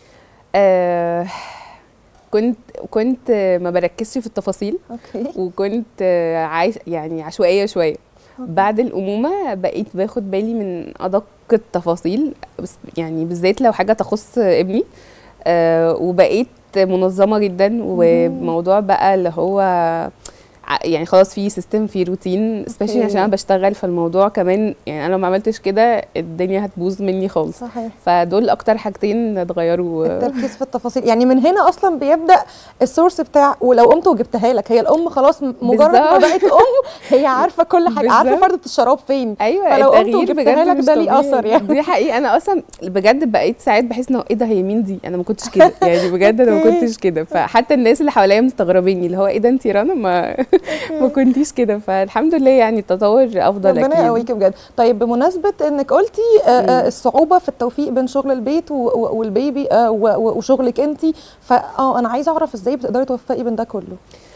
آه كنت كنت ما بركزش في التفاصيل اوكي وكنت آه، عايش يعني عشوائيه شويه بعد الامومه بقيت باخد بالي من ادق التفاصيل بس يعني بالذات لو حاجه تخص ابني آه وبقيت منظمه جدا وموضوع بقى اللي هو ع- يعني خلاص في سيستم في روتين سبيشالي أوكي. عشان انا بشتغل فالموضوع كمان يعني انا لو ما عملتش كده الدنيا هتبوظ مني خالص صحيح فدول اكتر حاجتين اتغيروا التركيز في التفاصيل يعني من هنا اصلا بيبدا السورس بتاع ولو قمت وجبتها لك هي الام خلاص م- مجرد ما بالظبط. بقت ام هي عارفه كل حاجه عارفه بالظبط. فردة الشراب فين ايوه فلو قمت التغيير وجبتها بجد لك مش ده ليه طبيعي. اثر يعني دي حقيقه انا اصلا بجد بقيت ساعات بحس انه ايه ده هي مين دي انا ما كنتش كده يعني بجد انا ما أوكي. كنتش كده فحتى الناس اللي حواليا مستغربيني اللي هو ايه ده انت رنا ما ما كنتيش كده فالحمد لله يعني التطور افضل ربنا اكيد يقويكي بجد طيب بمناسبه انك قلتي آه، آه، الصعوبه في التوفيق بين شغل البيت و- و- والبيبي آه، و- و- وشغلك انت فاه انا عايزه اعرف ازاي بتقدري توفقي بين ده كله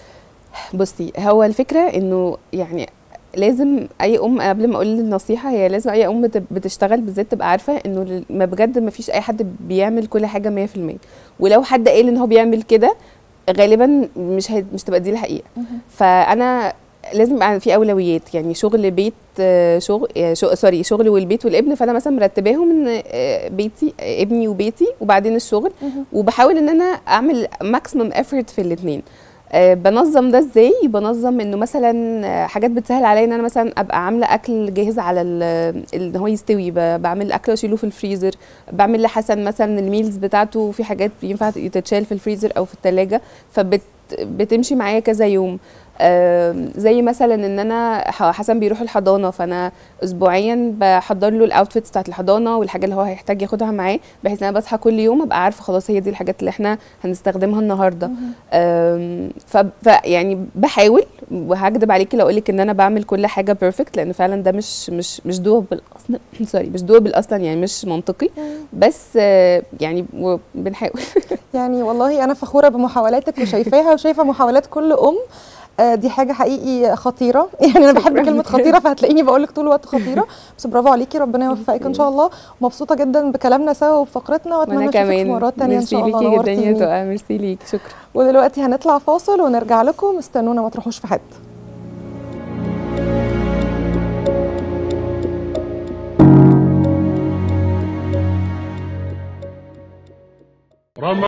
بصي هو الفكره انه يعني لازم اي ام قبل ما اقول النصيحه هي لازم اي ام بت- بتشتغل بالذات تبقى عارفه انه ال- ما بجد ما فيش اي حد بيعمل كل حاجه 100% ولو حد قال ان هو بيعمل كده غالبا مش هي مش تبقى دي الحقيقه فانا لازم يبقى في اولويات يعني شغل بيت آه، شغل آه، شغ- سوري شغل والبيت والابن فانا مثلا مرتباهم ان آه، بيتي آه، ابني وبيتي وبعدين الشغل وبحاول ان انا اعمل ماكسيمم افورت في الاثنين بنظم ده ازاي بنظم انه مثلا آه، حاجات بتسهل عليا ان انا مثلا ابقى عامله اكل جاهز على ال- ان هو يستوي ب- بعمل اكل واشيله في الفريزر بعمل لحسن مثلا الميلز بتاعته في حاجات ينفع تتشال في الفريزر او في الثلاجه فبت بتمشي معايا كذا يوم آم، زي مثلا ان انا ح- حسن بيروح الحضانه فانا اسبوعيا بحضر له الاوتفيتس بتاعت الحضانه والحاجات اللي هو هيحتاج ياخدها معاه بحيث ان انا بصحى كل يوم ابقى عارفه خلاص هي دي الحاجات اللي احنا هنستخدمها النهارده آم، ف ف- يعني بحاول وهكدب عليكي لو اقول لك ان انا بعمل كل حاجه بيرفكت لان فعلا ده مش مش مش دوبل اصلا سوري مش دوبل اصلا يعني مش منطقي بس آه، يعني و- بنحاول يعني والله انا فخوره بمحاولاتك وشايفاها وشايفه محاولات كل ام آه، دي حاجه حقيقي خطيره يعني انا بحب شكراً كلمه بجد. خطيره فهتلاقيني بقول لك طول الوقت خطيره بس برافو عليكي ربنا يوفقك ان شاء الله مبسوطه جدا بكلامنا سوا وبفقرتنا واتمنى وانا اشوفك في كمان مرات تانية ان ميرسي شاء الله ليكي جدا يا نورتيني تقى ميرسي ليكي شكرا ودلوقتي هنطلع فاصل ونرجع لكم استنونا ما تروحوش في حته رنا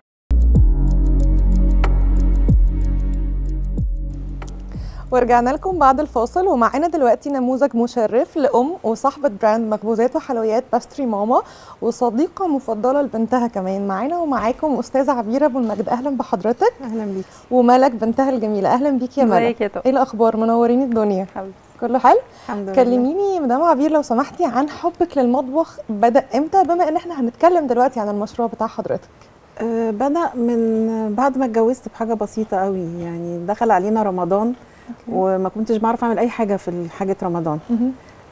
ورجعنا لكم بعد الفاصل ومعانا دلوقتي نموذج مشرف لأم وصاحبة براند مخبوزات وحلويات باستري ماما وصديقة مفضلة لبنتها كمان معانا ومعاكم أستاذة عبيرة أبو المجد أهلا بحضرتك اهلا بيكي وملك بنتها الجميلة أهلا بيكي يا ملك ازيك يا طارق إيه الأخبار منورين الدنيا حبيبتي كله حلو الحمد لله كلميني مدام عبير لو سمحتي عن حبك للمطبخ بدا امتى بما ان احنا هنتكلم دلوقتي عن المشروع بتاع حضرتك آه، بدأ من بعد ما اتجوزت بحاجة بسيطة قوي يعني دخل علينا رمضان وما كنتش بعرف اعمل اي حاجة في حاجة رمضان مهم.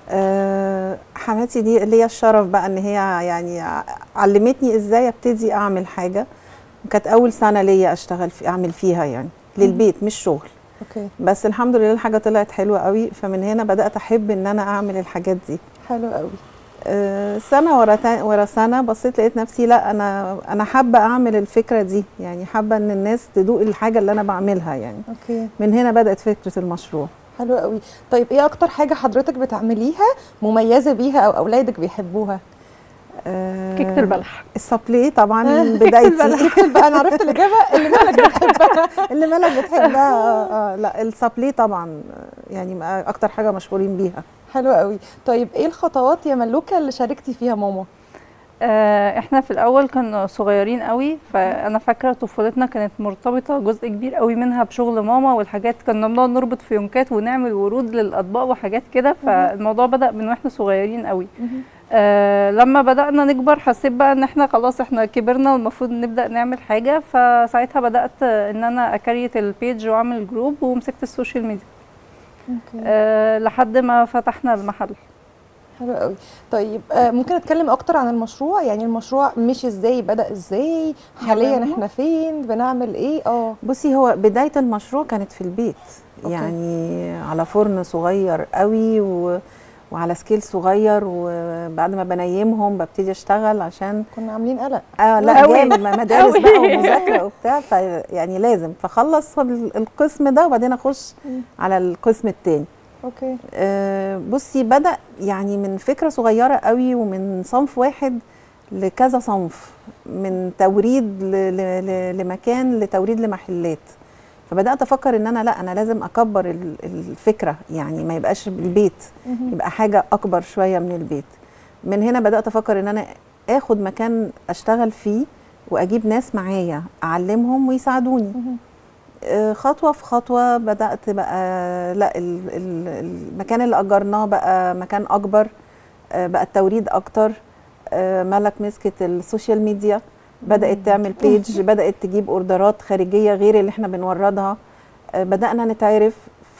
آه، حماتي دي ليا الشرف بقى ان هي يعني ع- علمتني ازاي ابتدي اعمل حاجة كانت اول سنة ليا اشتغل في اعمل فيها يعني للبيت مش شغل اوكي بس الحمد لله الحاجة طلعت حلوة قوي فمن هنا بدأت احب ان انا اعمل الحاجات دي حلو قوي آه، سنه ورا تا- ورا سنه بصيت لقيت نفسي لا انا انا حابه اعمل الفكره دي يعني حابه ان الناس تدوق الحاجه اللي انا بعملها يعني اوكي من هنا بدات فكره المشروع حلو قوي طيب ايه اكتر حاجه حضرتك بتعمليها مميزه بيها او اولادك بيحبوها آه، كيكه البلح السابليه طبعا بدايتي كيكه بقى انا عرفت الاجابه اللي مالك بتحبها اللي مالك بتحبها آه، آه، لا السابليه طبعا آه، يعني ما- اكتر حاجه مشهورين بيها حلو قوي طيب ايه الخطوات يا ملوكه اللي شاركتي فيها ماما آه، احنا في الاول كنا صغيرين قوي فانا فاكره طفولتنا كانت مرتبطه جزء كبير قوي منها بشغل ماما والحاجات كنا بنقعد نربط فيونكات ونعمل ورود للاطباق وحاجات كده فالموضوع بدا من واحنا صغيرين قوي آه لما بدانا نكبر حسيت بقى ان احنا خلاص احنا كبرنا والمفروض نبدا نعمل حاجه فساعتها بدات ان انا اكريت البيج واعمل جروب ومسكت السوشيال ميديا اوكي آه لحد ما فتحنا المحل حلو قوي طيب آه، ممكن اتكلم اكتر عن المشروع يعني المشروع مشي ازاي بدا ازاي حاليا يلا. احنا فين بنعمل ايه اه بصي هو بدايه المشروع كانت في البيت أوكي. يعني على فرن صغير قوي و... وعلى سكيل صغير وبعد ما بنيمهم ببتدي اشتغل عشان كنا عاملين قلق اه لا أوي. جامد ما مدارس أوي. بقى ومذاكره وبتاع فيعني لازم فخلص ال- القسم ده وبعدين اخش مم. على القسم التاني اوكي آه بصي بدا يعني من فكره صغيره قوي ومن صنف واحد لكذا صنف من توريد ل- ل- ل- لمكان لتوريد لمحلات فبدات افكر ان انا لا انا لازم اكبر ال- الفكره يعني ما يبقاش البيت مهم. يبقى حاجه اكبر شويه من البيت من هنا بدات افكر ان انا اخد مكان اشتغل فيه واجيب ناس معايا اعلمهم ويساعدوني مهم. آه، خطوه في خطوه بدات بقى لا ال- ال- المكان اللي اجرناه بقى مكان اكبر آه، بقى التوريد اكتر آه، ملك مسكت السوشيال ميديا بدات تعمل بيج بدات تجيب اوردرات خارجيه غير اللي احنا بنوردها آه، بدانا نتعرف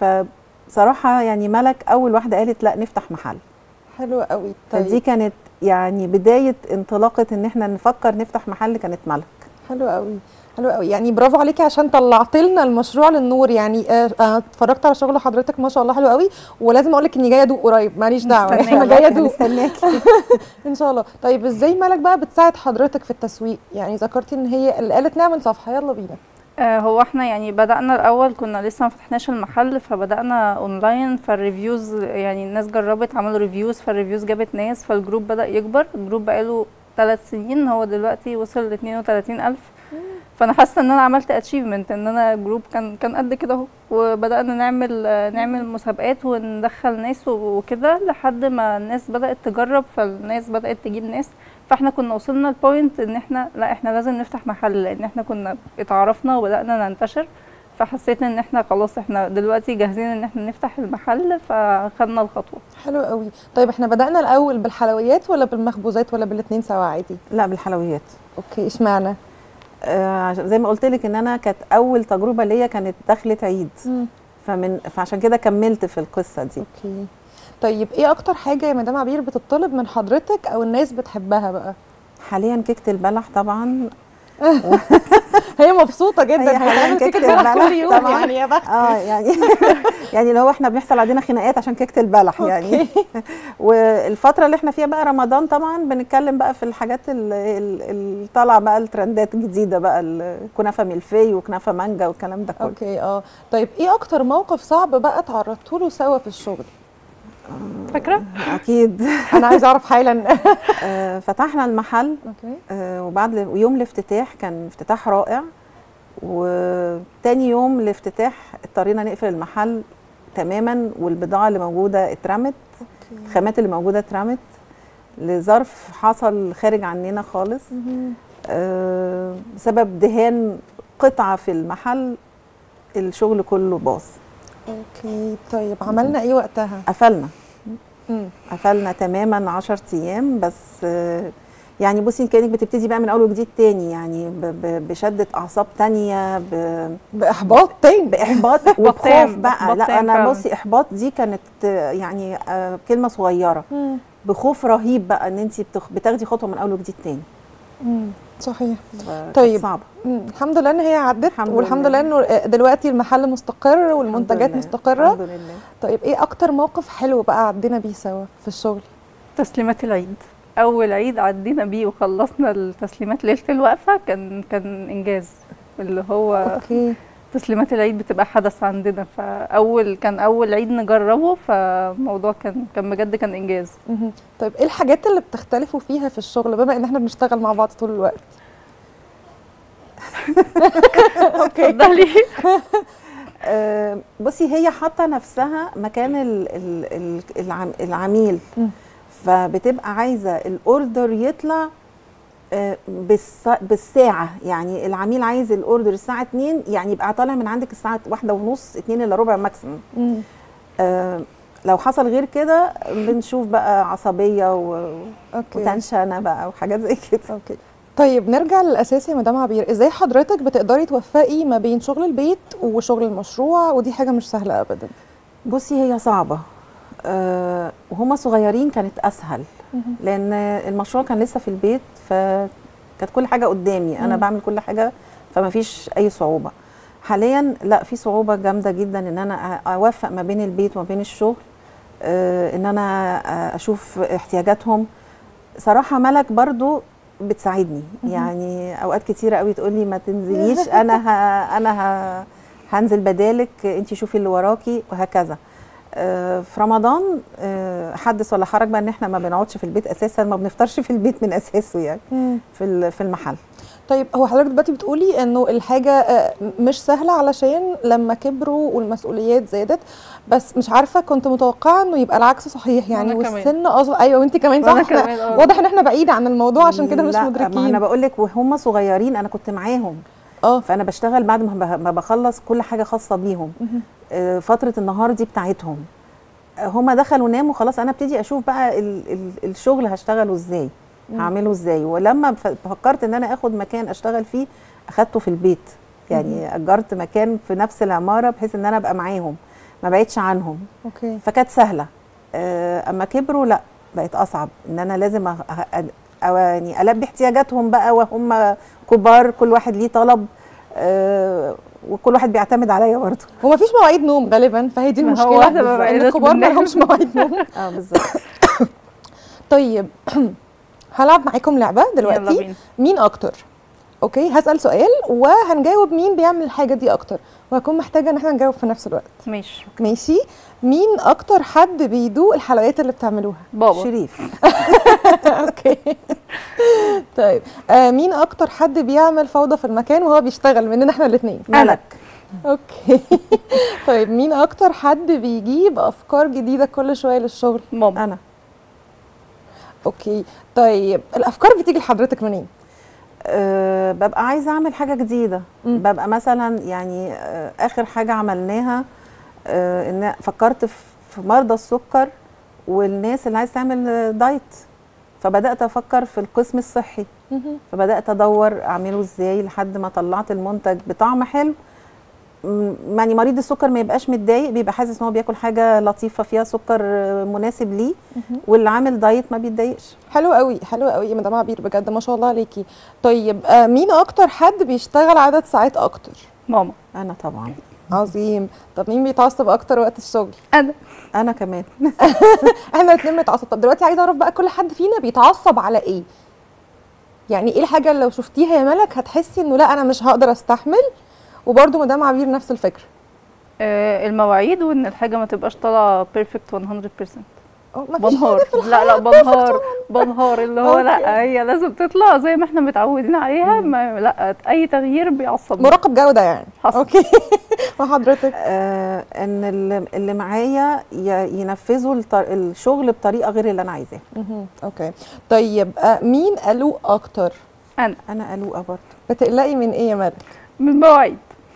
فبصراحه يعني ملك اول واحده قالت لا نفتح محل حلو قوي فدي طيب كانت يعني بدايه انطلاقه ان احنا نفكر نفتح محل كانت ملك حلو قوي حلو قوي يعني برافو عليكي عشان طلعت لنا المشروع للنور يعني آه، آه، اتفرجت على شغل حضرتك ما شاء الله حلو قوي ولازم اقول لك اني جايه ادوق قريب ماليش دعوه انا جايه ادوق مستناكي ان شاء الله طيب ازاي مالك بقى بتساعد حضرتك في التسويق يعني ذكرتي ان هي اللي قالت نعمل صفحه يلا بينا آه، هو احنا يعني بدأنا الأول كنا لسه ما فتحناش المحل فبدأنا اونلاين فالريفيوز يعني الناس جربت عملوا ريفيوز فالريفيوز جابت ناس فالجروب بدأ يكبر الجروب بقاله ثلاث سنين هو دلوقتي وصل ل 32 ألف فأنا حاسة إن أنا عملت اتشيفمنت إن أنا جروب كان كان قد كده أهو وبدأنا نعمل آه، نعمل مسابقات وندخل ناس وكده لحد ما الناس بدأت تجرب فالناس بدأت تجيب ناس فاحنا كنا وصلنا لبوينت ان احنا لا احنا لازم نفتح محل لان احنا كنا اتعرفنا وبدانا ننتشر فحسيت ان احنا خلاص احنا دلوقتي جاهزين ان احنا نفتح المحل فخدنا الخطوه حلو قوي طيب احنا بدانا الاول بالحلويات ولا بالمخبوزات ولا بالاثنين سوا عادي لا بالحلويات اوكي اشمعنى آه، عشان زي ما قلت لك ان انا كانت اول تجربه ليا كانت دخله عيد مم. فمن فعشان كده كملت في القصه دي اوكي طيب ايه اكتر حاجه يا مدام عبير بتطلب من حضرتك او الناس بتحبها بقى حاليا كيكه البلح طبعا هي مبسوطه جدا هي حاليا بتعمل كيكة كيكه البلح البلح كل يوم طبعاً. يعني يا بخت اه يعني يعني اللي هو احنا بيحصل عندنا خناقات عشان كيكه البلح يعني والفتره اللي احنا فيها بقى رمضان طبعا بنتكلم بقى في الحاجات ال- ال- اللي طالعه بقى الترندات الجديده بقى الكنافه ملفي وكنافه مانجا والكلام ده كله اوكي اه طيب ايه اكتر موقف صعب بقى تعرضتوا له سوا في الشغل فاكره اكيد انا عايزه اعرف حالا آه، فتحنا المحل اوكي آه، وبعد ويوم الافتتاح كان افتتاح رائع وتاني يوم الافتتاح اضطرينا نقفل المحل تماما والبضاعه اللي موجوده اترمت الخامات اللي موجوده اترمت لظرف حصل خارج عننا خالص آه، بسبب دهان قطعه في المحل الشغل كله باظ اوكي طيب عملنا ايه وقتها قفلنا مم. قفلنا تماما 10 ايام بس آه، يعني بصي كانك بتبتدي بقى من اول وجديد تاني يعني ب- ب- بشده اعصاب تانية ب- باحباط تاني باحباط تام، وبخوف بقى إحباط لا تام انا فعلاً. بصي احباط دي كانت آه، يعني آه، كلمه صغيره مم. بخوف رهيب بقى ان انت بتاخدي خطوه من اول وجديد تاني مم. صحيح فكانت طيب. صعبه مم. الحمد لله ان هي عدت الحمد والحمد لله. لله انه دلوقتي المحل مستقر الحمد والمنتجات لله، مستقره الحمد لله طيب ايه اكتر موقف حلو بقى عدينا بيه سوا في الشغل تسليمات العيد اول عيد عدينا بيه وخلصنا التسليمات ليله الوقفه كان كان انجاز اللي هو اوكي تسليمات العيد بتبقى حدث عندنا فاول كان اول عيد نجربه فالموضوع كان كان بجد كان انجاز مهم. طيب ايه الحاجات اللي بتختلفوا فيها في الشغل بما ان احنا بنشتغل مع بعض طول الوقت اوكي اتفضلي آه، بصي هي حاطه نفسها مكان ال- ال- ال- العم- العميل مم. فبتبقى عايزه الاوردر يطلع آه، بالس- بالساعه يعني العميل عايز الاوردر الساعه 2 يعني يبقى طالع من عندك الساعه واحدة ونص 2 الا ربع ماكسيموم مم. آه، لو حصل غير كده بنشوف بقى عصبيه و- اوكي وتنشنه بقى وحاجات زي كده اوكي طيب نرجع للاساس يا مدام عبير ازاي حضرتك بتقدري توفقي ما بين شغل البيت وشغل المشروع ودي حاجه مش سهله ابدا بصي هي صعبة أه وهما صغيرين كانت أسهل لأن المشروع كان لسه في البيت فكانت كل حاجة قدامي أنا مم. بعمل كل حاجة فما فيش أي صعوبة حاليا لا في صعوبة جامدة جدا إن أنا أ- أوفق ما بين البيت وما بين الشغل أه إن أنا أ- أشوف احتياجاتهم صراحة ملك برضو بتساعدني يعني أوقات كتيرة قوي تقولي ما تنزليش أنا ه... أنا ه... هنزل بدالك انت شوفي اللي وراكي وهكذا آه، في رمضان آه، حدث ولا حرج بقى ان احنا ما بنقعدش في البيت اساسا ما بنفطرش في البيت من اساسه يعني في ال- في المحل طيب هو حضرتك دلوقتي بتقولي انه الحاجه آه، مش سهله علشان لما كبروا والمسؤوليات زادت بس مش عارفه كنت متوقعه انه يبقى العكس صحيح يعني وأنا كمان. والسن اصغر ايوه وانت كمان صح وأنا احنا كمان، آه. واضح ان احنا بعيد عن الموضوع عشان كده مش لا، ما مدركين انا بقول لك وهم صغيرين انا كنت معاهم اه فانا بشتغل بعد ما ب- ما بخلص كل حاجه خاصه بيهم مهم. آه، فتره النهار دي بتاعتهم آه، هما دخلوا ناموا خلاص انا ابتدي اشوف بقى ال ال الشغل هشتغله ازاي مم. هعمله ازاي ولما ف- فكرت ان انا اخد مكان اشتغل فيه اخدته في البيت يعني اجرت مكان في نفس العماره بحيث ان انا ابقى معاهم ما بعيدش عنهم اوكي فكانت سهله آه، اما كبروا لا بقت اصعب ان انا لازم أ- أ- أ- يعني البي احتياجاتهم بقى وهم كبار كل واحد ليه طلب آه، وكل واحد بيعتمد عليا برضه وما فيش مواعيد نوم غالبا فهي دي ما هو المشكله واحدة ما ان بقيناش الكبار ما بننام. لهمش مواعيد نوم اه بالظبط طيب هلعب معاكم لعبه يلا دلوقتي بينا مين اكتر اوكي هسال سؤال وهنجاوب مين بيعمل الحاجه دي اكتر وهكون محتاجه ان احنا نجاوب في نفس الوقت ماشي ماشي مين اكتر حد بيدوق الحلويات اللي بتعملوها بابا شريف اوكي طيب آه مين اكتر حد بيعمل فوضى في المكان وهو بيشتغل مننا احنا الاثنين ملك اوكي طيب مين اكتر حد بيجيب افكار جديده كل شويه للشغل ماما انا اوكي طيب الافكار بتيجي لحضرتك منين أه ببقى عايزه اعمل حاجه جديده مم. ببقى مثلا يعني أه اخر حاجه عملناها أه ان فكرت في في مرضى السكر والناس اللي عايز تعمل آه، دايت فبدات افكر في القسم الصحي مهم. فبدات ادور اعمله ازاي لحد ما طلعت المنتج بطعم حلو م- يعني مريض السكر ما يبقاش متضايق بيبقى حاسس ان هو بياكل حاجه لطيفه فيها سكر آه، مناسب ليه مهم. واللي عامل دايت ما بيتضايقش حلو قوي حلو قوي يا مدام عبير بجد ما شاء الله عليكي طيب آه مين اكتر حد بيشتغل عدد ساعات اكتر ماما انا طبعا عظيم طب مين بيتعصب اكتر وقت الشغل انا انا كمان احنا الاثنين بنتعصب طب دلوقتي عايزه اعرف بقى كل حد فينا بيتعصب على ايه يعني ايه الحاجه اللي لو شفتيها يا ملك هتحسي انه لا انا مش هقدر استحمل وبرده مدام عبير نفس الفكره آه المواعيد وان الحاجه ما تبقاش طالعه بيرفكت 100% أه، مفيش بنهار حاجه في لا لا الحياة بنهار بنهار اللي هو أوكي. لا هي لازم تطلع زي ما احنا متعودين عليها ما لا اي تغيير بيعصبنا مراقب جوده يعني حصل. اوكي وحضرتك آه ان اللي, اللي معايا ي- ينفذوا الط- الشغل بطريقه غير اللي انا عايزاها مهم. اوكي طيب آه مين قلوق اكتر انا انا قلوقه برضه بتقلقي من ايه يا ملك من المواعيد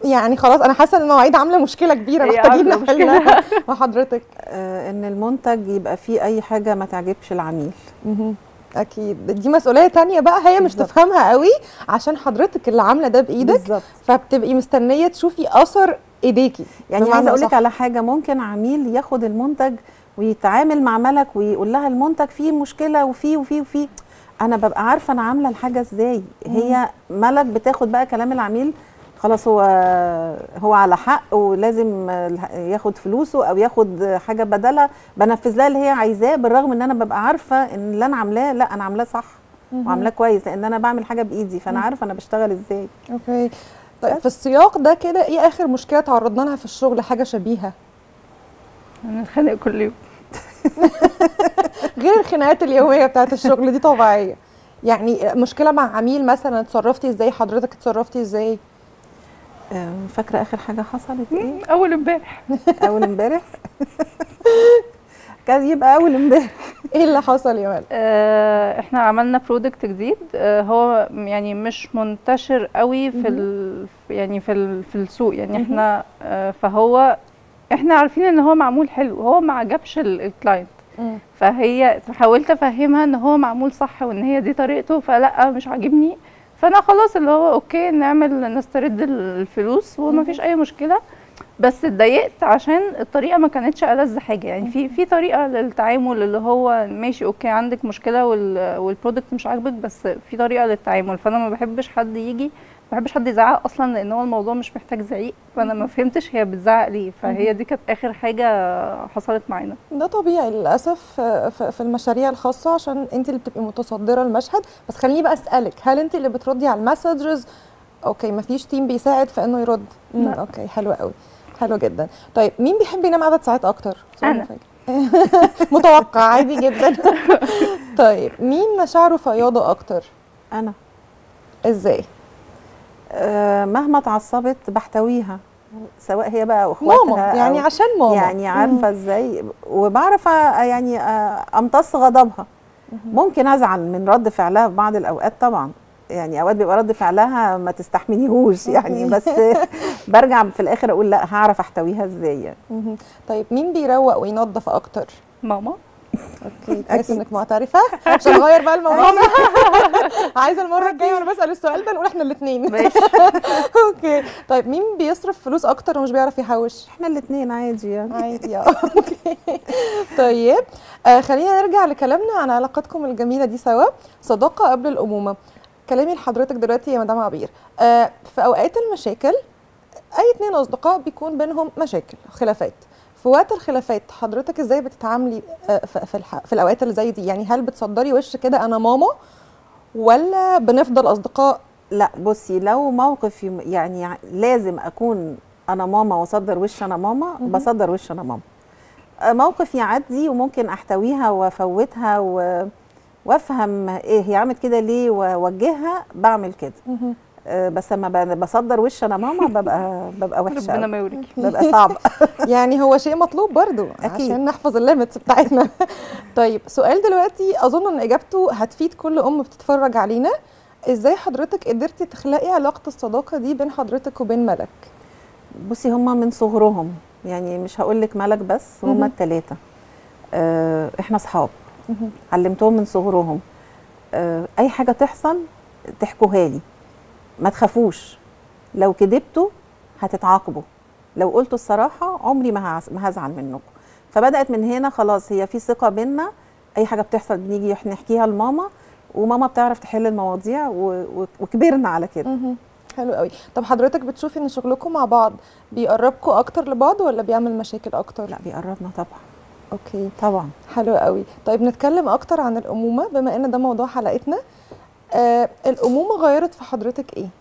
يعني خلاص انا حاسه ان المواعيد عامله مشكله كبيره هي محتاجين عاملة مشكلة. نحلها مع حضرتك آه، ان المنتج يبقى فيه اي حاجه ما تعجبش العميل مهم. اكيد دي مسؤوليه تانية بقى هي مش بالظبط. تفهمها قوي عشان حضرتك اللي عامله ده بايدك بالظبط فبتبقي مستنيه تشوفي اثر ايديكي يعني بمعنى عايزه اقول لك أصح. على حاجه ممكن عميل ياخد المنتج ويتعامل مع ملك ويقول لها المنتج فيه مشكله وفيه وفيه وفيه انا ببقى عارفه انا عامله الحاجه ازاي هي ملك بتاخد بقى كلام العميل خلاص هو هو على حق ولازم ياخد فلوسه او ياخد حاجه بدلها بنفذ لها اللي هي عايزاه بالرغم ان انا ببقى عارفه ان اللي انا عاملاه لا انا عاملاه صح وعاملاه كويس لان انا بعمل حاجه بايدي فانا عارفه انا بشتغل ازاي اوكي طيب في السياق ده كده ايه اخر مشكله تعرضنا لها في الشغل حاجه شبيهه نتخانق كل يوم غير الخناقات اليوميه بتاعت الشغل دي طبيعيه يعني مشكله مع عميل مثلا اتصرفتي ازاي حضرتك اتصرفتي ازاي آم، فاكره اخر حاجه حصلت ايه اول امبارح اول امبارح كان يبقى اول امبارح ايه اللي حصل يا مال آه، احنا عملنا برودكت جديد آه، هو يعني مش منتشر قوي في ال يعني في ال في السوق يعني احنا آه، فهو احنا عارفين ان هو معمول حلو هو ما عجبش ال- الكلاينت فهي حاولت افهمها ان هو معمول صح وان هي دي طريقته فلا مش عاجبني فانا خلاص اللي هو اوكي نعمل نسترد الفلوس وما فيش اي مشكله بس اتضايقت عشان الطريقه ما كانتش ألذ حاجه يعني في في طريقه للتعامل اللي هو ماشي اوكي عندك مشكله وال والبرودكت مش عاجبك بس في طريقه للتعامل فانا ما بحبش حد يجي ما بحبش حد يزعق اصلا لان هو الموضوع مش محتاج زعيق فانا ما فهمتش هي بتزعق ليه فهي دي كانت اخر حاجه حصلت معانا ده طبيعي للاسف آه، ف- في المشاريع الخاصه عشان انت اللي بتبقي متصدره المشهد بس خليني بقى اسالك هل انت اللي بتردي على المسجز اوكي مفيش تيم بيساعد في انه يرد مم، لا. اوكي حلو قوي حلو جدا طيب مين بيحب ينام عدد ساعات اكتر سؤال أنا. مفاجئ. متوقع عادي جدا طيب مين مشاعره فياضه اكتر انا ازاي آه، مهما اتعصبت بحتويها سواء هي بقى واخواتها ماما يعني أو عشان ماما يعني عارفه ازاي وبعرف أ- يعني آه، امتص غضبها ممكن ازعل من رد فعلها في بعض الاوقات طبعا يعني اوقات بيبقى رد فعلها ما تستحمليهوش يعني بس برجع في الاخر اقول لا هعرف احتويها ازاي يعني مهم. طيب مين بيروق وينظف اكتر ماما اوكي كويس أكيد. انك معترفه مش هنغير بقى الموضوع ده عايزه المره الجايه وانا بسال السؤال ده نقول احنا الاثنين ماشي اوكي طيب مين بيصرف فلوس اكتر ومش بيعرف يحوش احنا الاثنين عادي يعني عادي اه اوكي طيب آه خلينا نرجع لكلامنا عن علاقتكم الجميله دي سوا صداقه قبل الامومه كلامي لحضرتك دلوقتي يا مدام عبير آه في اوقات المشاكل اي اتنين اصدقاء بيكون بينهم مشاكل خلافات في وقت الخلافات حضرتك ازاي بتتعاملي آه، في في, الح... في الاوقات اللي زي دي يعني هل بتصدري وش كده انا ماما ولا بنفضل اصدقاء لا بصي لو موقف يم- يعني ع- لازم اكون انا ماما واصدر وش انا ماما بصدر وش انا ماما آه، موقف يعدي وممكن احتويها وافوتها و... وافهم ايه هي عملت كده ليه واوجهها بعمل كده آه، بس لما ب- بصدر وش انا ماما ببقى ببقى وحشه ربنا أوي. ما يوريكي ببقى صعبه يعني هو شيء مطلوب برضو أكيد. عشان نحفظ الليمتس بتاعتنا طيب سؤال دلوقتي اظن ان اجابته هتفيد كل ام بتتفرج علينا ازاي حضرتك قدرتي تخلقي علاقه الصداقه دي بين حضرتك وبين ملك بصي هما من صغرهم يعني مش هقول لك ملك بس مهم. هما الثلاثه آه احنا اصحاب علمتهم من صغرهم آه اي حاجه تحصل تحكوها لي ما تخافوش لو كدبتوا هتتعاقبوا لو قلتوا الصراحه عمري ما هعز- ما هزعل منكم فبدات من هنا خلاص هي في ثقه بينا اي حاجه بتحصل بنيجي إحنا نحكيها لماما وماما بتعرف تحل المواضيع و- و- وكبرنا على كده مهم. حلو قوي طب حضرتك بتشوفي ان شغلكم مع بعض بيقربكم اكتر لبعض ولا بيعمل مشاكل اكتر لا بيقربنا طبعا اوكي طبعا حلو قوي طيب نتكلم اكتر عن الامومه بما ان ده موضوع حلقتنا آه الامومه غيرت في حضرتك ايه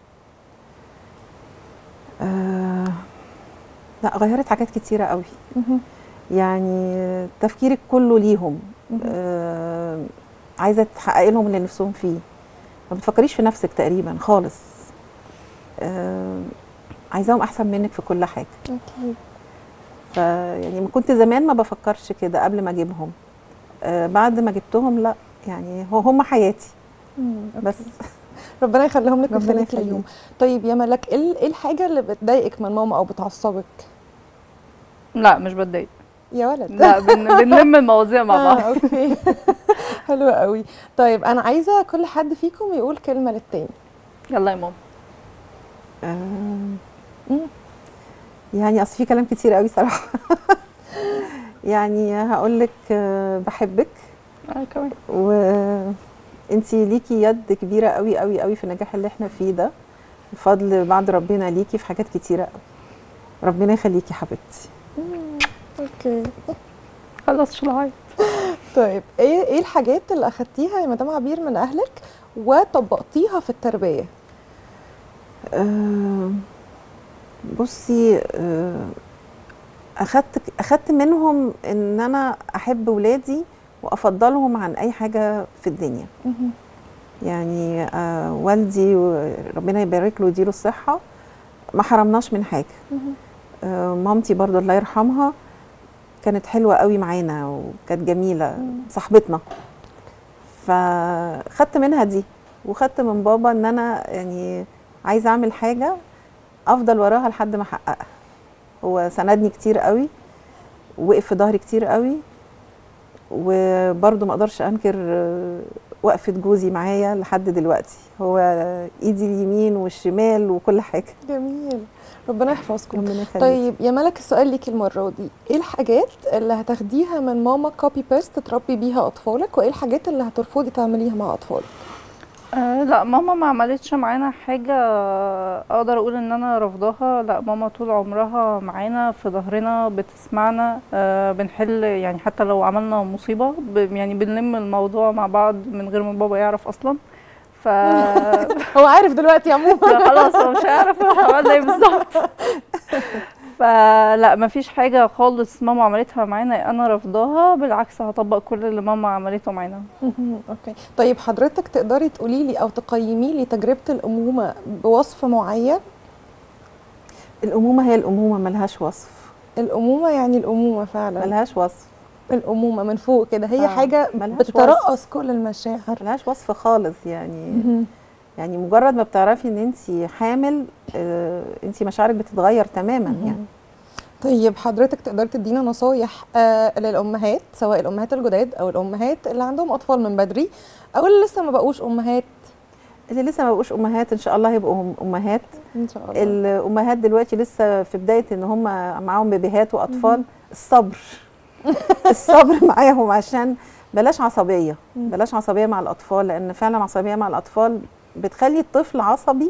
آه لا غيرت حاجات كتيرة قوي يعني تفكيرك كله ليهم آه عايزة تحققي لهم اللي نفسهم فيه ما بتفكريش في نفسك تقريبا خالص آه عايزاهم أحسن منك في كل حاجة اكيد فيعني ما كنت زمان ما بفكرش كده قبل ما أجيبهم آه بعد ما جبتهم لا يعني هو هم حياتي بس ربنا يخليهم لك ربنا ويخليك يخليك. ليهم طيب يا ملك ايه ال- إيه الحاجه اللي بتضايقك من ماما او بتعصبك لا مش بتضايق يا ولد لا بن... بنلم المواضيع مع بعض آه، اوكي حلو قوي طيب انا عايزه كل حد فيكم يقول كلمه للتاني يلا يا ماما آم، مم. يعني اصل في كلام كتير قوي صراحه يعني هقول لك آه، بحبك انا كمان وانتي ليكي يد كبيره قوي قوي قوي في النجاح اللي احنا فيه ده بفضل بعد ربنا ليكي في حاجات كتيره قوي ربنا يخليكي حبيبتي اوكي خلاص مش العيط طيب ايه ايه الحاجات اللي اخدتيها يا مدام عبير من اهلك وطبقتيها في التربيه آه، بصي آه، اخدت اخدت منهم ان انا احب ولادي وافضلهم عن اي حاجه في الدنيا يعني آه والدي و- ربنا يبارك له ويديله الصحه ما حرمناش من حاجه آه مامتي برضو الله يرحمها كانت حلوه قوي معانا وكانت جميله صاحبتنا فخدت منها دي وخدت من بابا ان انا يعني عايزه اعمل حاجه افضل وراها لحد ما احققها هو سندني كتير قوي وقف في ظهري كتير قوي وبرضه ما اقدرش انكر آه، وقفه جوزي معايا لحد دلوقتي هو ايدي اليمين والشمال وكل حاجه جميل ربنا يحفظكم ربنا يخليك طيب يا ملك السؤال ليكي المره دي ايه الحاجات اللي هتاخديها من ماما كوبي بيست تربي بيها اطفالك وايه الحاجات اللي هترفضي تعمليها مع اطفالك أه لا ماما ما عملتش معانا حاجة اقدر اقول ان انا رافضاها لا ماما طول عمرها معانا في ظهرنا بتسمعنا أه بنحل يعني حتى لو عملنا مصيبة ب يعني بنلم الموضوع مع بعض من غير ما بابا يعرف اصلا ف هو عارف دلوقتي عموما لا خلاص هو مش هيعرف احنا عملنا ايه بالظبط فلا مفيش حاجة خالص ماما عملتها معانا انا رافضاها بالعكس هطبق كل اللي ماما عملته معانا اوكي طيب حضرتك تقدري تقولي لي او تقيمي لي تجربه الامومه بوصف معين الامومه هي الامومه ملهاش وصف الامومه يعني الامومه فعلا ملهاش وصف الامومه من فوق كده هي آه، حاجه ملهاش بتترأس كل المشاعر ملهاش وصف خالص يعني يعني مجرد ما بتعرفي ان انت حامل آه انت مشاعرك بتتغير تماما يعني طيب حضرتك تقدري تدينا نصايح آه للامهات سواء الامهات الجداد او الامهات اللي عندهم اطفال من بدري او اللي لسه ما بقوش امهات اللي لسه ما بقوش امهات ان شاء الله هيبقوا هم امهات ان شاء الله الامهات دلوقتي لسه في بدايه ان هم معاهم بيبيهات واطفال الصبر الصبر معاهم عشان بلاش عصبيه مم. بلاش عصبيه مع الاطفال لان فعلا عصبيه مع الاطفال بتخلي الطفل عصبي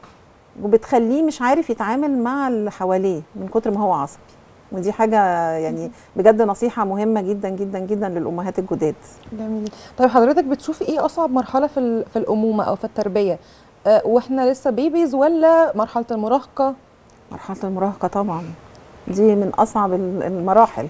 وبتخليه مش عارف يتعامل مع اللي حواليه من كتر ما هو عصبي ودي حاجه يعني بجد نصيحه مهمه جدا جدا جدا للامهات الجداد جميل طيب حضرتك بتشوفي ايه اصعب مرحله في ال- في الامومه او في التربيه آه واحنا لسه بيبيز ولا مرحله المراهقه مرحله المراهقه طبعا دي من اصعب ال- المراحل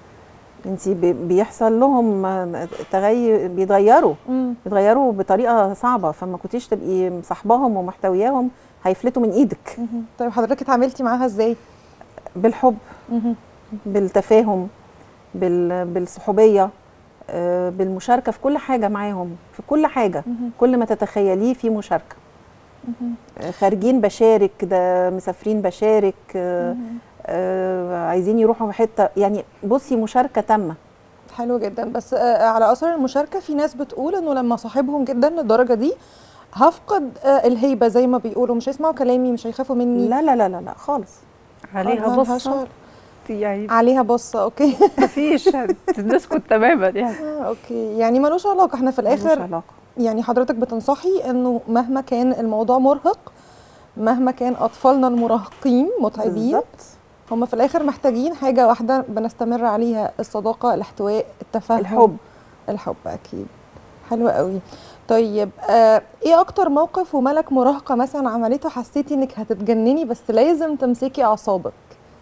انت بيحصل لهم تغير بيتغيروا مم. بيتغيروا بطريقه صعبه فما كنتيش تبقي مصاحباهم ومحتوياهم هيفلتوا من ايدك مهم. طيب حضرتك اتعاملتي معاها ازاي بالحب مهم. بالتفاهم بال... بالصحوبيه آه، بالمشاركه في كل حاجه معاهم في كل حاجه مهم. كل ما تتخيليه في مشاركه مهم. آه، خارجين بشارك ده مسافرين بشارك آه، مهم. آه، عايزين يروحوا حته يعني بصي مشاركه تامه حلو جدا بس آه، على اثر المشاركه في ناس بتقول انه لما صاحبهم جدا للدرجه دي هفقد آه، الهيبه زي ما بيقولوا مش هيسمعوا كلامي مش هيخافوا مني لا لا لا لا, لا خالص عليها آه، ملهاش بصة علاقة. يعني عليها بصه اوكي مفيش تسكت تماما يعني آه، اوكي يعني ملوش علاقه احنا في ملوش الاخر علاقه يعني حضرتك بتنصحي انه مهما كان الموضوع مرهق مهما كان اطفالنا المراهقين متعبين بالظبط هم في الاخر محتاجين حاجه واحده بنستمر عليها الصداقه الاحتواء التفاهم الحب الحب اكيد حلو قوي طيب آه ايه اكتر موقف وملك مراهقه مثلا عملته حسيتي انك هتتجنني بس لازم تمسكي اعصابك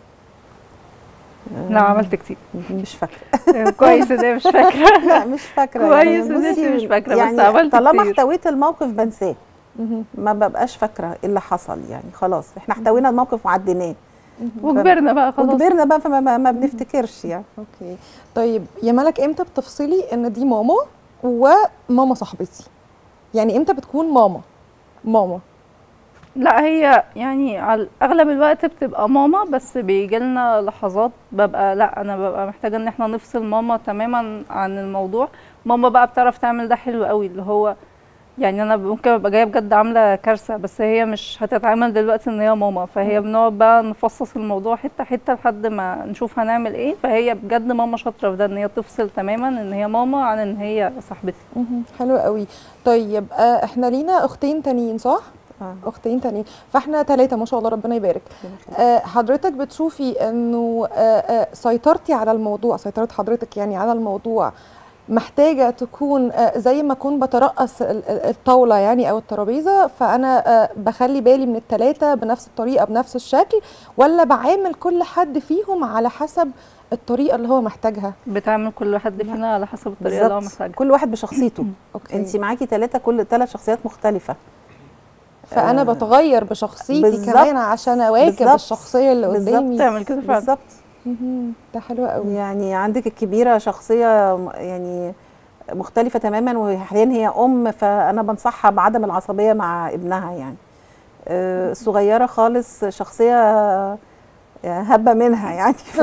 لا عملت كتير مش فاكره كويس ان هي مش فاكره لا مش فاكره كويس إن بصي، أنتي مش فاكرة، بس يعني عملت طالما كتير. احتويت الموقف بنساه مهم. ما ببقاش فاكره ايه اللي حصل يعني خلاص احنا احتوينا الموقف وعديناه وكبرنا بقى خلاص وكبرنا بقى فما ما, ما بنفتكرش يعني اوكي طيب يا ملك امتى بتفصلي ان دي ماما وماما صاحبتي يعني امتى بتكون ماما ماما لا هي يعني على اغلب الوقت بتبقى ماما بس بيجي لنا لحظات ببقى لا انا ببقى محتاجه ان احنا نفصل ماما تماما عن الموضوع ماما بقى بتعرف تعمل ده حلو قوي اللي هو يعني انا ممكن ابقى جايه بجد عامله كارثه بس هي مش هتتعامل دلوقتي ان هي ماما فهي بنقعد بقى نفصص الموضوع حته حته لحد ما نشوف هنعمل ايه فهي بجد ماما شاطره في ده ان هي تفصل تماما ان هي ماما عن ان هي صاحبتي مهم. حلو قوي طيب آه، احنا لينا اختين تانيين صح آه. اختين تانيين فاحنا ثلاثه ما شاء الله ربنا يبارك آه، حضرتك بتشوفي انه آه، آه، سيطرتي على الموضوع سيطرة حضرتك يعني على الموضوع محتاجة تكون آه، زي ما أكون بترأس ال- ال- الطاولة يعني أو الترابيزة فأنا آه، بخلي بالي من التلاتة بنفس الطريقة بنفس الشكل ولا بعامل كل حد فيهم على حسب الطريقة اللي هو محتاجها بتعمل كل حد فينا على حسب الطريقه اللي هو بالظبط محتاجها كل واحد بشخصيته أوكي. انت معاكي ثلاثه كل ثلاث شخصيات مختلفه فأنا آه، بتغير بشخصيتي بالظبط. كمان عشان أواكب بالظبط. الشخصية اللي بالظبط. قدامي تعمل كده فعلا بالظبط مهم. ده حلو قوي يعني عندك الكبيره شخصيه م- يعني مختلفه تماما وحاليا هي ام فانا بنصحها بعدم العصبيه مع ابنها يعني آه، الصغيره خالص شخصيه هبه منها يعني ف...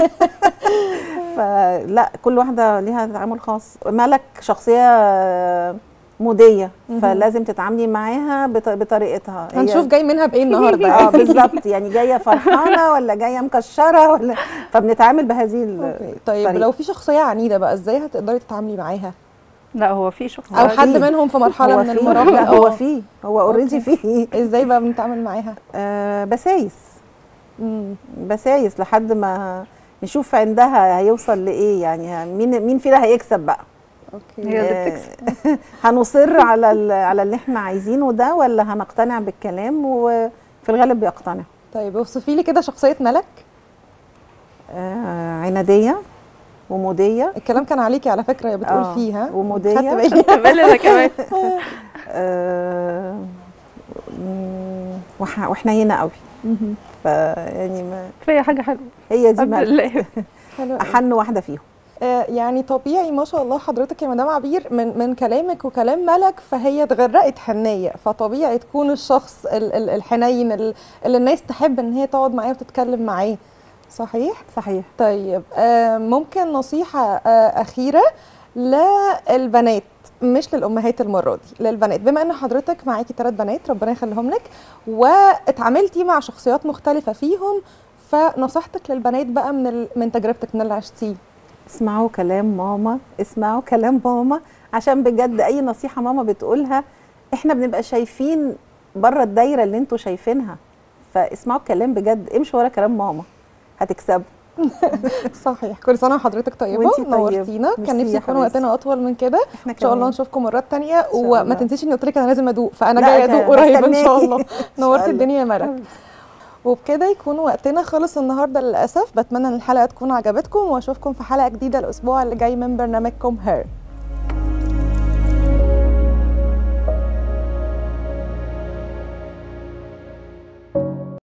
فلا كل واحده ليها تعامل خاص ملك شخصيه موديه مهم. فلازم تتعاملي معاها بط... بطريقتها هي- هنشوف جاي منها بإيه النهاردة اه بالظبط يعني جايه فرحانه ولا جايه مكشره ولا فبنتعامل بهذه ال- أوكي. طيب طريقة. لو في شخصية عنيدة بقى ازاي هتقدري تتعاملي معاها لا هو في شخص او حد أكيد. منهم في مرحلة هو من فيه المراحل لا هو آه. فيه هو اوريدي أوكي. فيه ازاي بقى بنتعامل معاها آه بسايس مم. بسايس لحد ما نشوف عندها هيوصل لايه يعني مين مين فينا هيكسب بقى اوكي هي اللي آه، بتكسب هنصر على ال- على اللي احنا عايزينه ده ولا هنقتنع بالكلام وفي الغالب بيقتنع طيب اوصفي لي كده شخصية ملك آه عناديه وموديه الكلام كان عليكي على فكرة يا بتقول آه، فيه ها ومودية. خدت بالي بالي انا كمان آه، مم، وح- وحنينه قوي مهم. فيعني ما فهي حاجه حلوه هي دي الحمد ملك. لله حلو قوي. احن واحده فيهم آه، يعني طبيعي ما شاء الله حضرتك يا مدام عبير من من كلامك وكلام ملك فهي اتغرقت حنيه فطبيعي تكون الشخص ال- ال- الحنين ال- اللي الناس تحب ان هي تقعد معاه وتتكلم معاه صحيح صحيح طيب آه، ممكن نصيحه آه، اخيره للبنات مش للامهات المره دي للبنات بما ان حضرتك معاكي ثلاث بنات ربنا يخليهم لك واتعاملتي مع شخصيات مختلفه فيهم فنصيحتك للبنات بقى من ال... من تجربتك من اللي عشتيه اسمعوا كلام ماما اسمعوا كلام ماما عشان بجد اي نصيحه ماما بتقولها احنا بنبقى شايفين بره الدايره اللي انتوا شايفينها فاسمعوا الكلام بجد امشوا ورا كلام ماما هتكسبوا صحيح كل سنه وحضرتك طيبه وانتي طيبة. نورتينا كان ميرسي نفسي يا يكون حبيبتي. وقتنا اطول من كده احنا ان شاء الله كمان. نشوفكم مرات تانية شاء وما الله. تنسيش اني قلت لك انا لازم ادوق فانا لا، جايه ادوق أنا قريب ان شاء بستناكي. الله إن نورت شاء الله. الدنيا يا ملك وبكده يكون وقتنا خلص النهارده للاسف بتمنى ان الحلقه تكون عجبتكم واشوفكم في حلقه جديده الاسبوع اللي جاي من برنامجكم هير